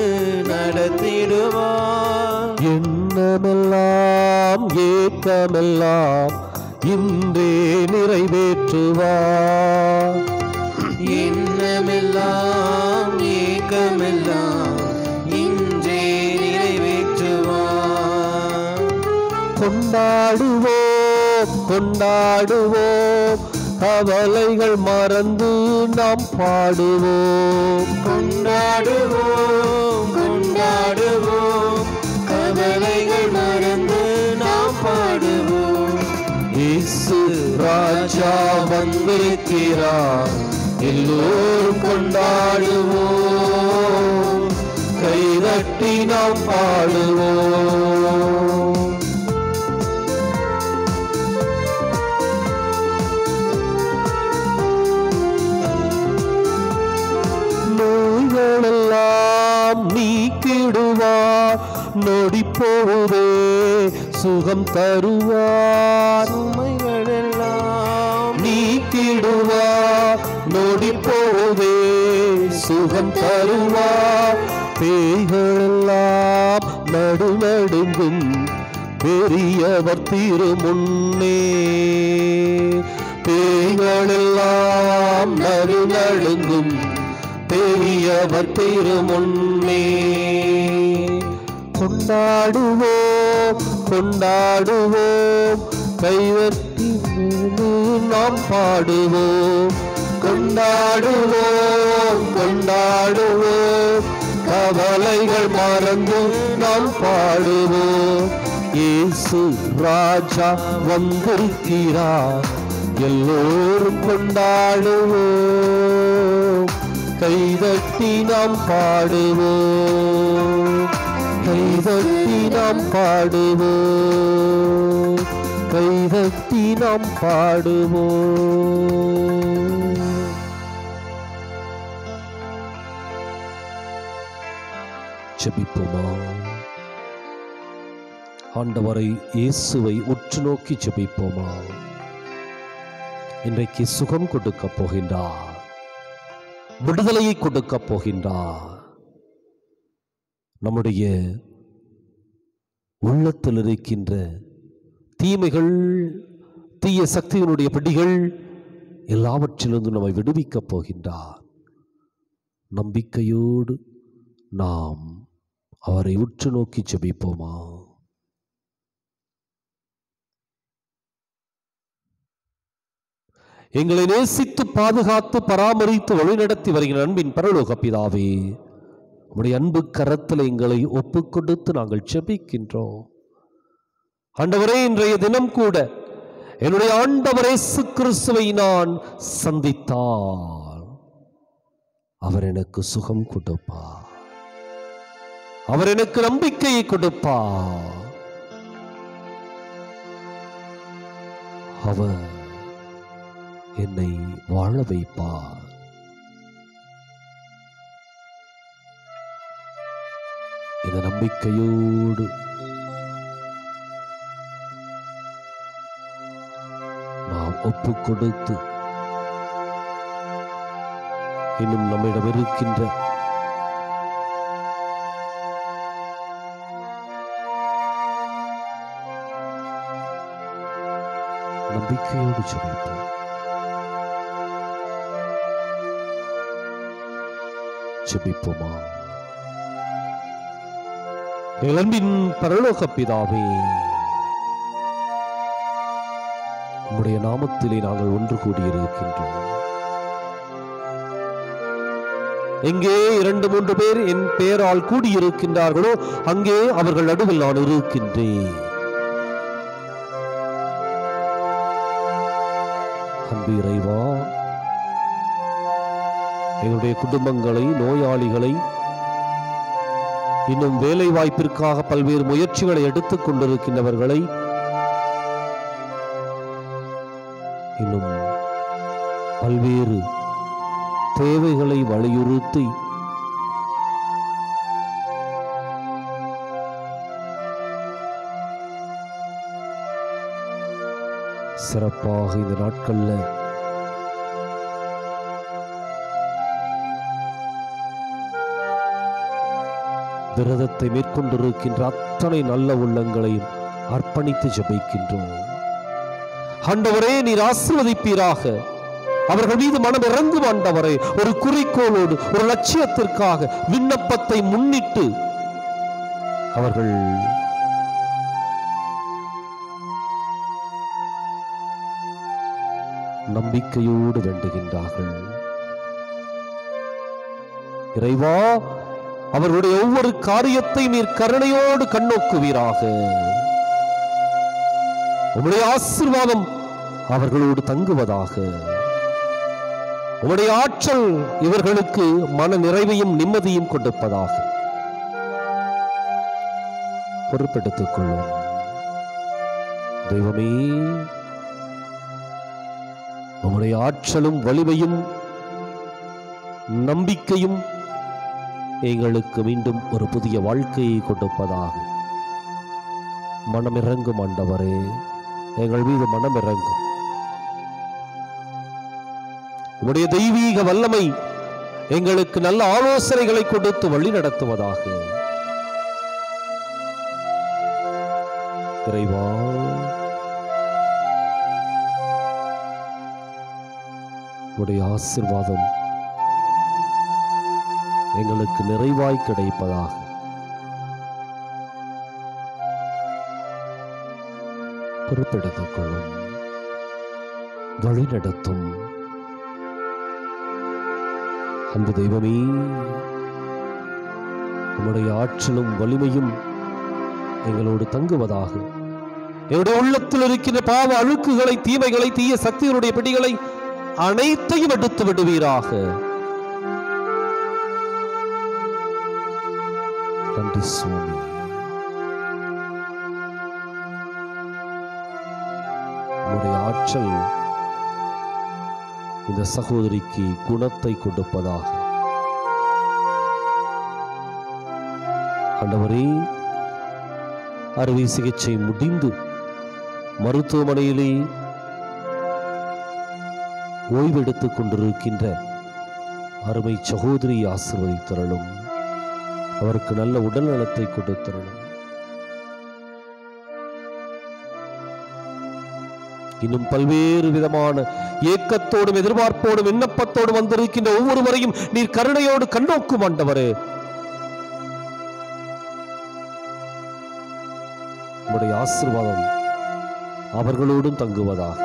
நடத்திடுவார் எண்ணமெல்லாம் ஏக்கமெல்லாம் இன்றே நிறைவேற்றுவார் எண்ணமெல்லாம் ஏக்கமெல்லாம் இன்றே நிறைவேற்றுவார் கொண்டாடுவோம் கொண்டாடுவோம் கவலைகள் மறந்து நாம் பாடுவோம் கொண்டாடுவோம் கொண்டாடுவோம் கவலைகள் மறந்து நாம் பாடுவோம் இயேசு ராஜா வந்திருக்கிறார் எல்லோரும் கொண்டாடுவோம் கைதட்டி நாம் பாடுவோம் நோய்களெல்லாம் நீக்கிடுவார் நொடி போதே சுகம் தருவார் சுமைகளெல்லாம் நீக்கிடுவார் நொடி போதே சுகம் தருவார் பேய்களெல்லாம் நடுநடுங்கும் பெரியவர் திருமுன்னே பேய்களெல்லாம் நடுநடுங்கும் பெரியவர் திருமுன்னே கொண்டாடுவோம் கொண்டாடுவோம் கைவற்றி நாம் பாடுவோம் கொண்டாடுவோம் கொண்டாடுவோம் கவலைகள் மறந்து நாம் பாடுவோம் இயேசு ராஜா வந்திருக்கிறார் எல்லோரும் கொண்டாடுவோம் கைதட்டி நாம் பாடுவோம் கைதட்டி நாம் பாடுவோம் கைதட்டி நாம் பாடுவோம் ஜெபிப்போமா ஆண்டவரை இயேசுவை உற்று நோக்கி ஜெபிப்போமா இன்றைக்கு சுகம் கொடுக்க போகின்றார் விடுதலையை கொடுக்க போகின்றார் நம்முடைய உள்ளத்தில் இருக்கின்ற தீமைகள் தீய சக்தியினுடைய பிடிகள் எல்லாவற்றிலிருந்து நம்மை விடுவிக்கப் போகின்றார் நம்பிக்கையோடு நாம் அவரை உற்று நோக்கி ஜெபிப்போமா எங்களை நேசித்து பாதுகாத்து பராமரித்து வழிநடத்தி வருகிற அன்பின் பரலோக பிதாவே உடைய அன்பு கரத்தில் எங்களை ஒப்புக் கொடுத்து நாங்கள் ஜெபிக்கின்றோம் ஆண்டவரே இன்றைய தினம் கூட என்னுடைய ஆண்டவரே இயேசு கிறிஸ்துவை நான் சந்தித்தார் அவர் எனக்கு சுகம் கொடுப்பார் அவர் எனக்கு நம்பிக்கையை கொடுப்பார் அவர் என்னை வாழ வைப்பார் இந்த நம்பிக்கையோடு நாம் ஒப்பு கொடுத்து இன்னும் நம்மிடம் இருக்கின்ற நம்பிக்கையோடு ஜெபிப்போம் ஜெபிப்போமா எங்கள் அன்பின் பரலோக பிதாவே உம்முடைய நாமத்திலே நாங்கள் ஒன்று கூடியிருக்கின்றோம் எங்கே இரண்டு மூன்று பேர் என் பெயரால் கூடியிருக்கின்றார்களோ அங்கே அவர்கள் நடுவில் நான் இருக்கின்றேன் அன்பு இறைவா எங்களுடைய குடும்பங்களை நோயாளிகளை இன்னும் வேலை வாய்ப்பிற்காக பல்வேறு முயற்சிகளை எடுத்துக் கொண்டிருக்கின்றவர்களை இன்னும் பல்வேறு தேவைகளை வலியுறுத்தி சிறப்பாக இந்த நாட்கள்ல விரதத்தை மேற்கொண்டிருக்கின்ற அத்தனை நல்ல உள்ளங்களையும் அர்ப்பணித்து ஜெபிக்கின்றோம் ஆண்டவரே நீர் ஆசிர்வதிப்பீராக அவர்கள் மீது மனம் இறங்கும் ஆண்டவரே ஒரு குறிக்கோளோடு ஒரு லட்சியத்திற்காக விண்ணப்பத்தை முன்னிட்டு அவர்கள் நம்பிக்கையோடு வேண்டுகின்றார்கள் இறைவா அவர்களுடைய ஒவ்வொரு காரியத்தை நீர் கருணையோடு கண்ணோக்குவீராக உம்முடைய ஆசீர்வாதம் அவர்களோடு தங்குவதாக உம்முடைய ஆற்றல் இவர்களுக்கு மன நிறைவையும் நிம்மதியும் கொடுப்பதாக பொறுப்பெடுத்துக் கொள்ளும் தெய்வமே உம்முடைய ஆற்றலும் வலிமையும் நம்பிக்கையும் எங்களுக்கு மீண்டும் ஒரு புதிய வாழ்க்கையை கொடுப்பதாக மனமிறங்கும் ஆண்டவரே எங்கள் மீது மனமிறங்கும் உம்முடைய தெய்வீக வல்லமை எங்களுக்கு நல்ல ஆலோசனைகளை கொடுத்து வழி நடத்துவதாக இறைவா உடைய ஆசிர்வாதம் எங்களுக்கு நிறைவாய் கிடைப்பதாக பொறுப்பெடுத்துக் கொள்ளும் வழிநடத்தும் அன்பு தெய்வமே உம்முடைய ஆற்றலும் வலிமையும் எங்களோடு தங்குவதாக என்னுடைய உள்ளத்தில் இருக்கின்ற பாவ அழுக்குகளை தீமைகளை தீய சக்திகளுடைய பிடிகளை அனைத்தையும் எடுத்து விடுவீராக நன்றி சுவாமி உம்முடைய ஆற்றல் இந்த சகோதரிக்கு குணத்தை கொடுப்பதாக ஆண்டவரே அறுவை சிகிச்சை முடிந்து மருத்துவமனையிலே ஓய்வெடுத்துக் கொண்டிருக்கின்ற அருமை சகோதரி ஆசிர்வதித்தரலும் அவருக்கு நல்ல உடல் நலத்தை கொடுத்தரலும் இன்னும் பல்வேறு விதமான ஏக்கத்தோடும் எதிர்பார்ப்போடும் விண்ணப்பத்தோடும் வந்திருக்கின்ற ஒவ்வொருவரையும் நீர் கருணையோடு கண்ணோக்கும் ஆண்டவரே உம்முடைய ஆசீர்வாதம் அவர்களோடும் தங்குவதாக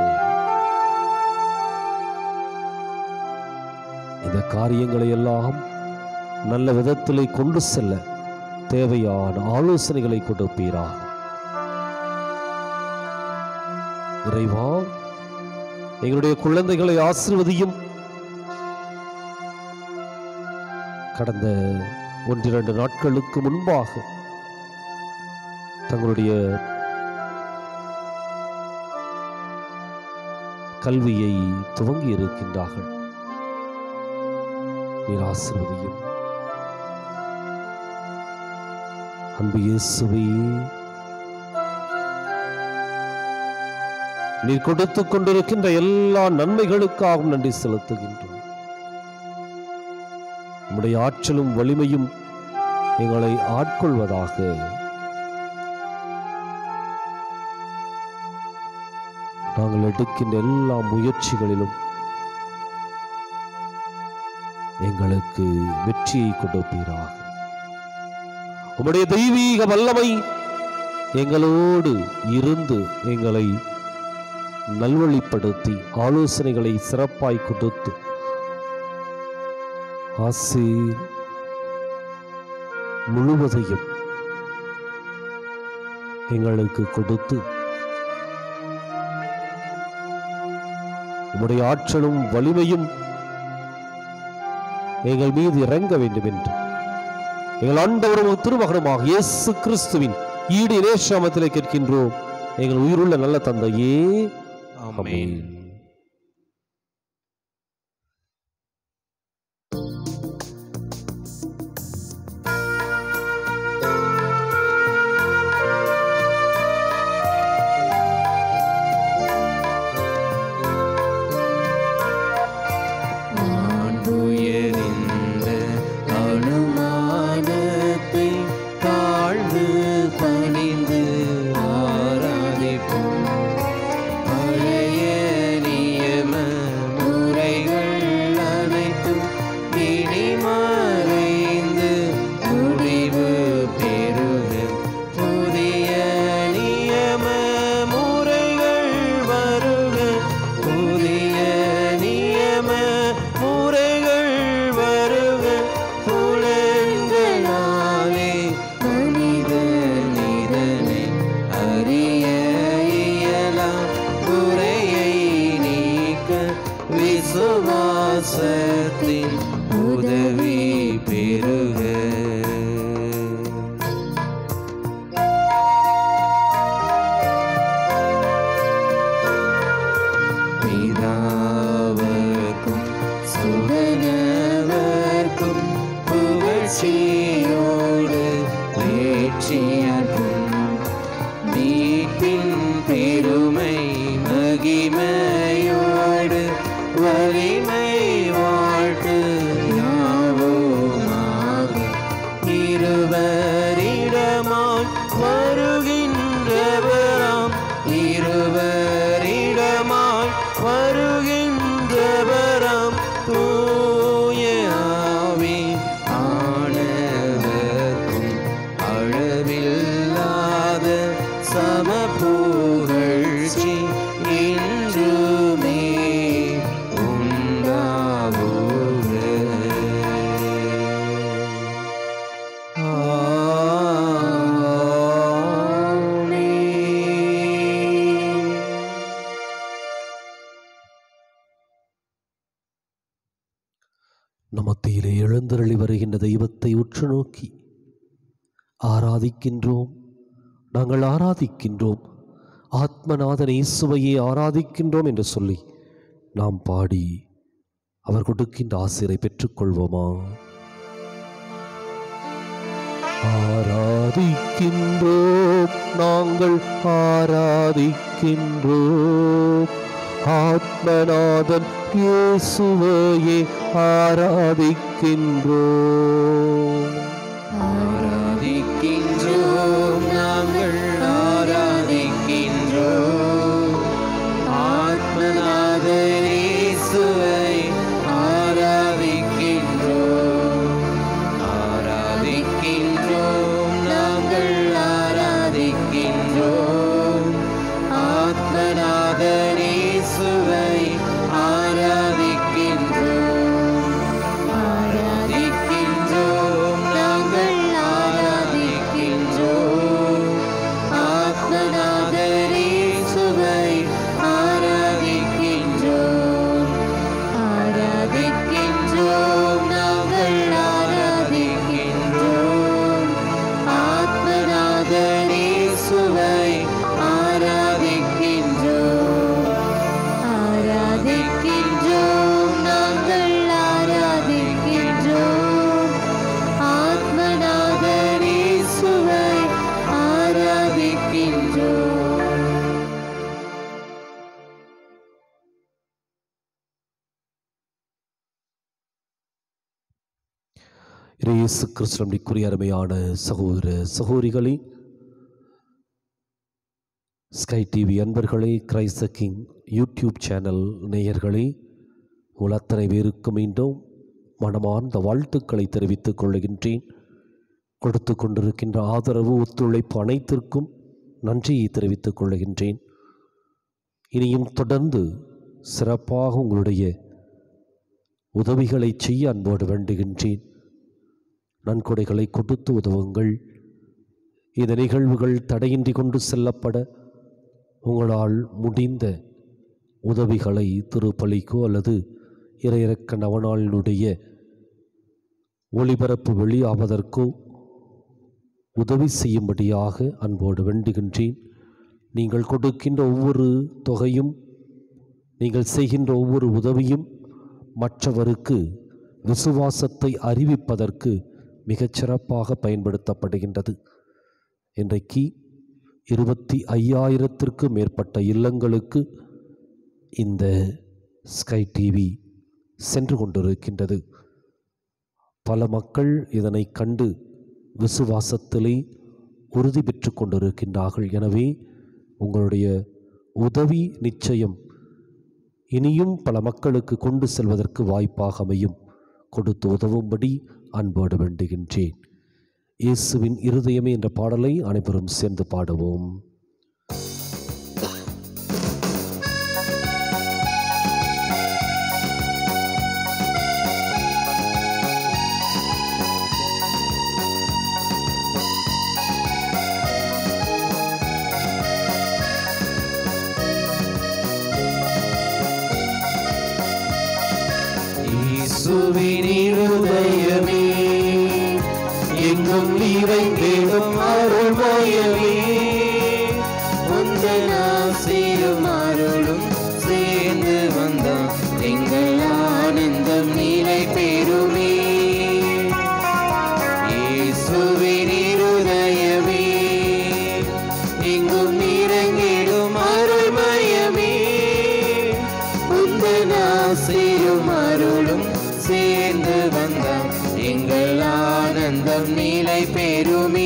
இந்த காரியங்களை எல்லாம் நல்ல விதத்திலே கொண்டு செல்ல தேவையான ஆலோசனைகளை கொடுப்பீராக இறைவா எங்களுடைய குழந்தைகளை ஆசிர்வதியும் கடந்த ஒன்றிரண்டு நாட்களுக்கு முன்பாக தங்களுடைய கல்வியை துவங்கி இருக்கின்றார்கள் நீர் ஆசிர்வதியும் அன்பு இயேசுவே நீர் கொடுத்துக் கொண்டிருக்கின்ற எல்லா நன்மைகளுக்காகவும் நன்றி செலுத்துகின்றோம் உம்முடைய ஆற்றலும் வலிமையும் எங்களை ஆட்கொள்வதாக நாங்கள் எடுக்கின்ற எல்லா முயற்சிகளிலும் எங்களுக்கு வெற்றியை கொடுப்பீராக உம்முடைய தெய்வீக வல்லமை எங்களோடு இருந்து எங்களை நல்வழிப்படுத்தி ஆலோசனைகளை சிறப்பாய் கொடுத்து ஆசீர் முழுவதையும் எங்களுக்கு கொடுத்து உம்முடைய ஆற்றலும் வலிமையும் எங்கள் மீது இறங்க வேண்டும் என்று எங்கள் ஆண்டவரும் திருமகனுமாக இயேசு கிறிஸ்துவின் ஈடு இனேஷாமத்திலே கேட்கின்றோம் எங்கள் உயிருள்ள நல்ல தந்தையே ஆமென் விசுவாசத்தின் உதவி பெருக பிதாவர்க்கும் சுதனவர்க்கும் புகழ்ச்சியோடு வேற்றியார்க்கும் மீட்பின் பெருமை மகிமையோடு வலிமை வாழ்த்து யாவோமாக இருவரிடமாய் வருகின்றவராம் இருவரிடமாய் வருகின்றவராம் தூய ஆவி ஆனவர்க்கும் அளவில்லாத சமபுகழ்ச்சி என்றுமே உண்டாகுக ஆமென். நமத்திலே எழுந்தருளி வருகின்ற தெய்வத்தை உற்று நோக்கி ஆராதிக்கின்றோம் நாங்கள் ஆராதிக்கின்றோம் ஆத்மநாதன் இயேசுவையே ஆராதிக்கின்றோம் என்று சொல்லி நாம் பாடி அவர் கொடுக்கின்ற ஆசிரை பெற்றுக்கொள்வோமா ஆராதிக்கின்றோம் நாங்கள் ஆராதிக்கின்றோம் ஆத்மநாதன் இயேசுவையே ஆராதிக்கின்றோம் ஆராதிக்கின்றோம் நாங்கள் ஆராதிக்கின்றோம் ஆத்மநாதர் இயேசுவை ஆராதிக்கின்றோம் ஆராதிக்கின்றோம் நாங்கள் ஆராதிக்கின்றோம் ஆத்மநாதர் இயேசுவை ஆராதிக்கின்றோம் ஆராதிக்கின்றோம் நாங்கள் ஆராதிக்கின்றோம் ஆத்மநாதர் இயேசுவை ஆராதிக்கின்றோம் ஆராதிக்கின்றோம் நாங்கள் ஆராதிக்கின்றோம் ஆத்மநாதர் இயேசுவை ஆராதிக்கின்றோம் ஆராதிக்கின்றோம் நாங்கள் ஆராதிக்கின்றோம் ஆத்மநாதர் இயேசுவை ஆராதிக்கின்றோம் இயேசு கிறிஸ்துவனுடைய அருமையான சகோதர சகோதரிகளே ஸ்கை டிவி அன்பர்களே கிரைஸ்த கிங் யூடியூப் சேனல் நேயர்களே உங்கள் அத்தனை பேருக்கு மீண்டும் மனமார்ந்த வாழ்த்துக்களை தெரிவித்துக் கொள்கின்றேன் கொடுத்து கொண்டிருக்கின்ற ஆதரவு ஒத்துழைப்பு அனைத்திற்கும் நன்றியை தெரிவித்துக் கொள்கின்றேன் இனியும் தொடர்ந்து சிறப்பாக உங்களுடைய உதவிகளை செய்ய அன்போடு வேண்டுகின்றேன் நன்கொடைகளை கொடுத்து உதவுங்கள் இந்த நிகழ்வுகள் தடையின்றி கொண்டு செல்லப்பட உங்களால் முடிந்த உதவிகளை திருப்பலிக்கோ அல்லது இறையிறக்க நவநாளினுடைய ஒளிபரப்பு வெளியாவதற்கோ உதவி செய்யும்படியாக அன்போடு வேண்டுகின்றேன் நீங்கள் கொடுக்கின்ற ஒவ்வொரு தொகையும் நீங்கள் செய்கின்ற ஒவ்வொரு உதவியும் மற்றவருக்கு விசுவாசத்தை அறிவிப்பதற்கு மிகச் சிறப்பாக பயன்படுத்தப்படுகின்றது இன்றைக்கு இருபத்தி ஐயாயிரத்திற்கும் மேற்பட்ட இல்லங்களுக்கு இந்த ஸ்கை டிவி சென்று கொண்டிருக்கின்றது பல மக்கள் இதனை கண்டு விசுவாசத்திலே உறுதி பெற்று கொண்டிருக்கின்றார்கள் எனவே உங்களுடைய உதவி நிச்சயம் இனியும் பல மக்களுக்கு கொண்டு செல்வதற்கு வாய்ப்பாக அமையும் கொடுத்து உதவும்படி அன்போடு வேண்டுகின்றேன் இயேசுவின் இருதயமே என்ற பாடலை அனைவரும் சேர்ந்து பாடுவோம் இயேசுவின் இருதயமே எங்கும் நிறைந்திடும் அருள்மயமே உந்தன் ஆசையும் அருளும் சேர்ந்து வந்தால் எங்கள் ஆனந்தம் நிலை பெறுமே இயேசுவின் இருதயமே எங்கும் இறங்கிடும் அருள்மயமே உந்தன் ஆசையும் அருளும் சேர்ந்து வந்தால் எங்கள் ஆனந்தம் நிலை பெறுமே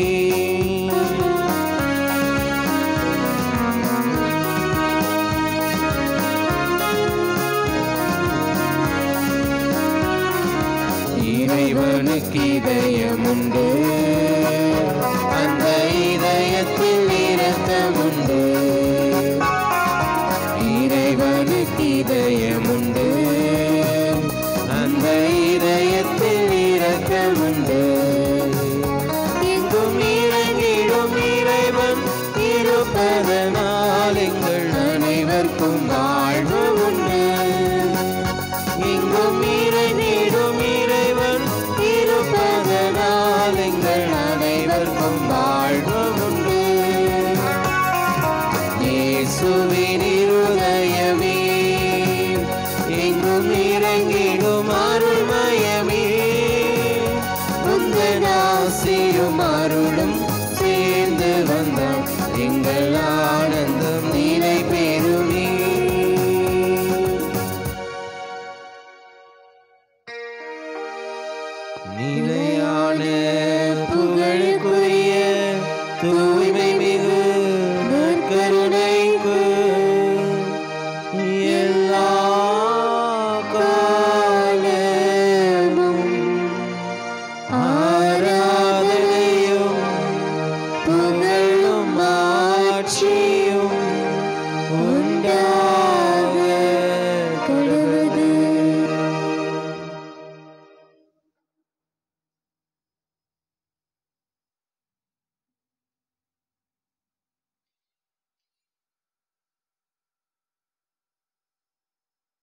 இறைவனுக்கு இதயம் உண்டு அந்த இதயத்தில் இரத்தம் உண்டு இறைவனுக்கு இதயம் உண்டு அந்த இதயத்தில் இரக்கம் உண்டு எங்கும் இறங்கிடும் இறைவன் இருப்பதனால் எங்கள் அனைவருக்கும் வாழ்வு உண்டு எங்கும் இறைநிடும் இறைவன் இருப்பதனால் எங்கள் அனைவருக்கும் வாழ்வு உண்டு இயேசுவின் இருதயமே எங்கும் இறங்கிடும்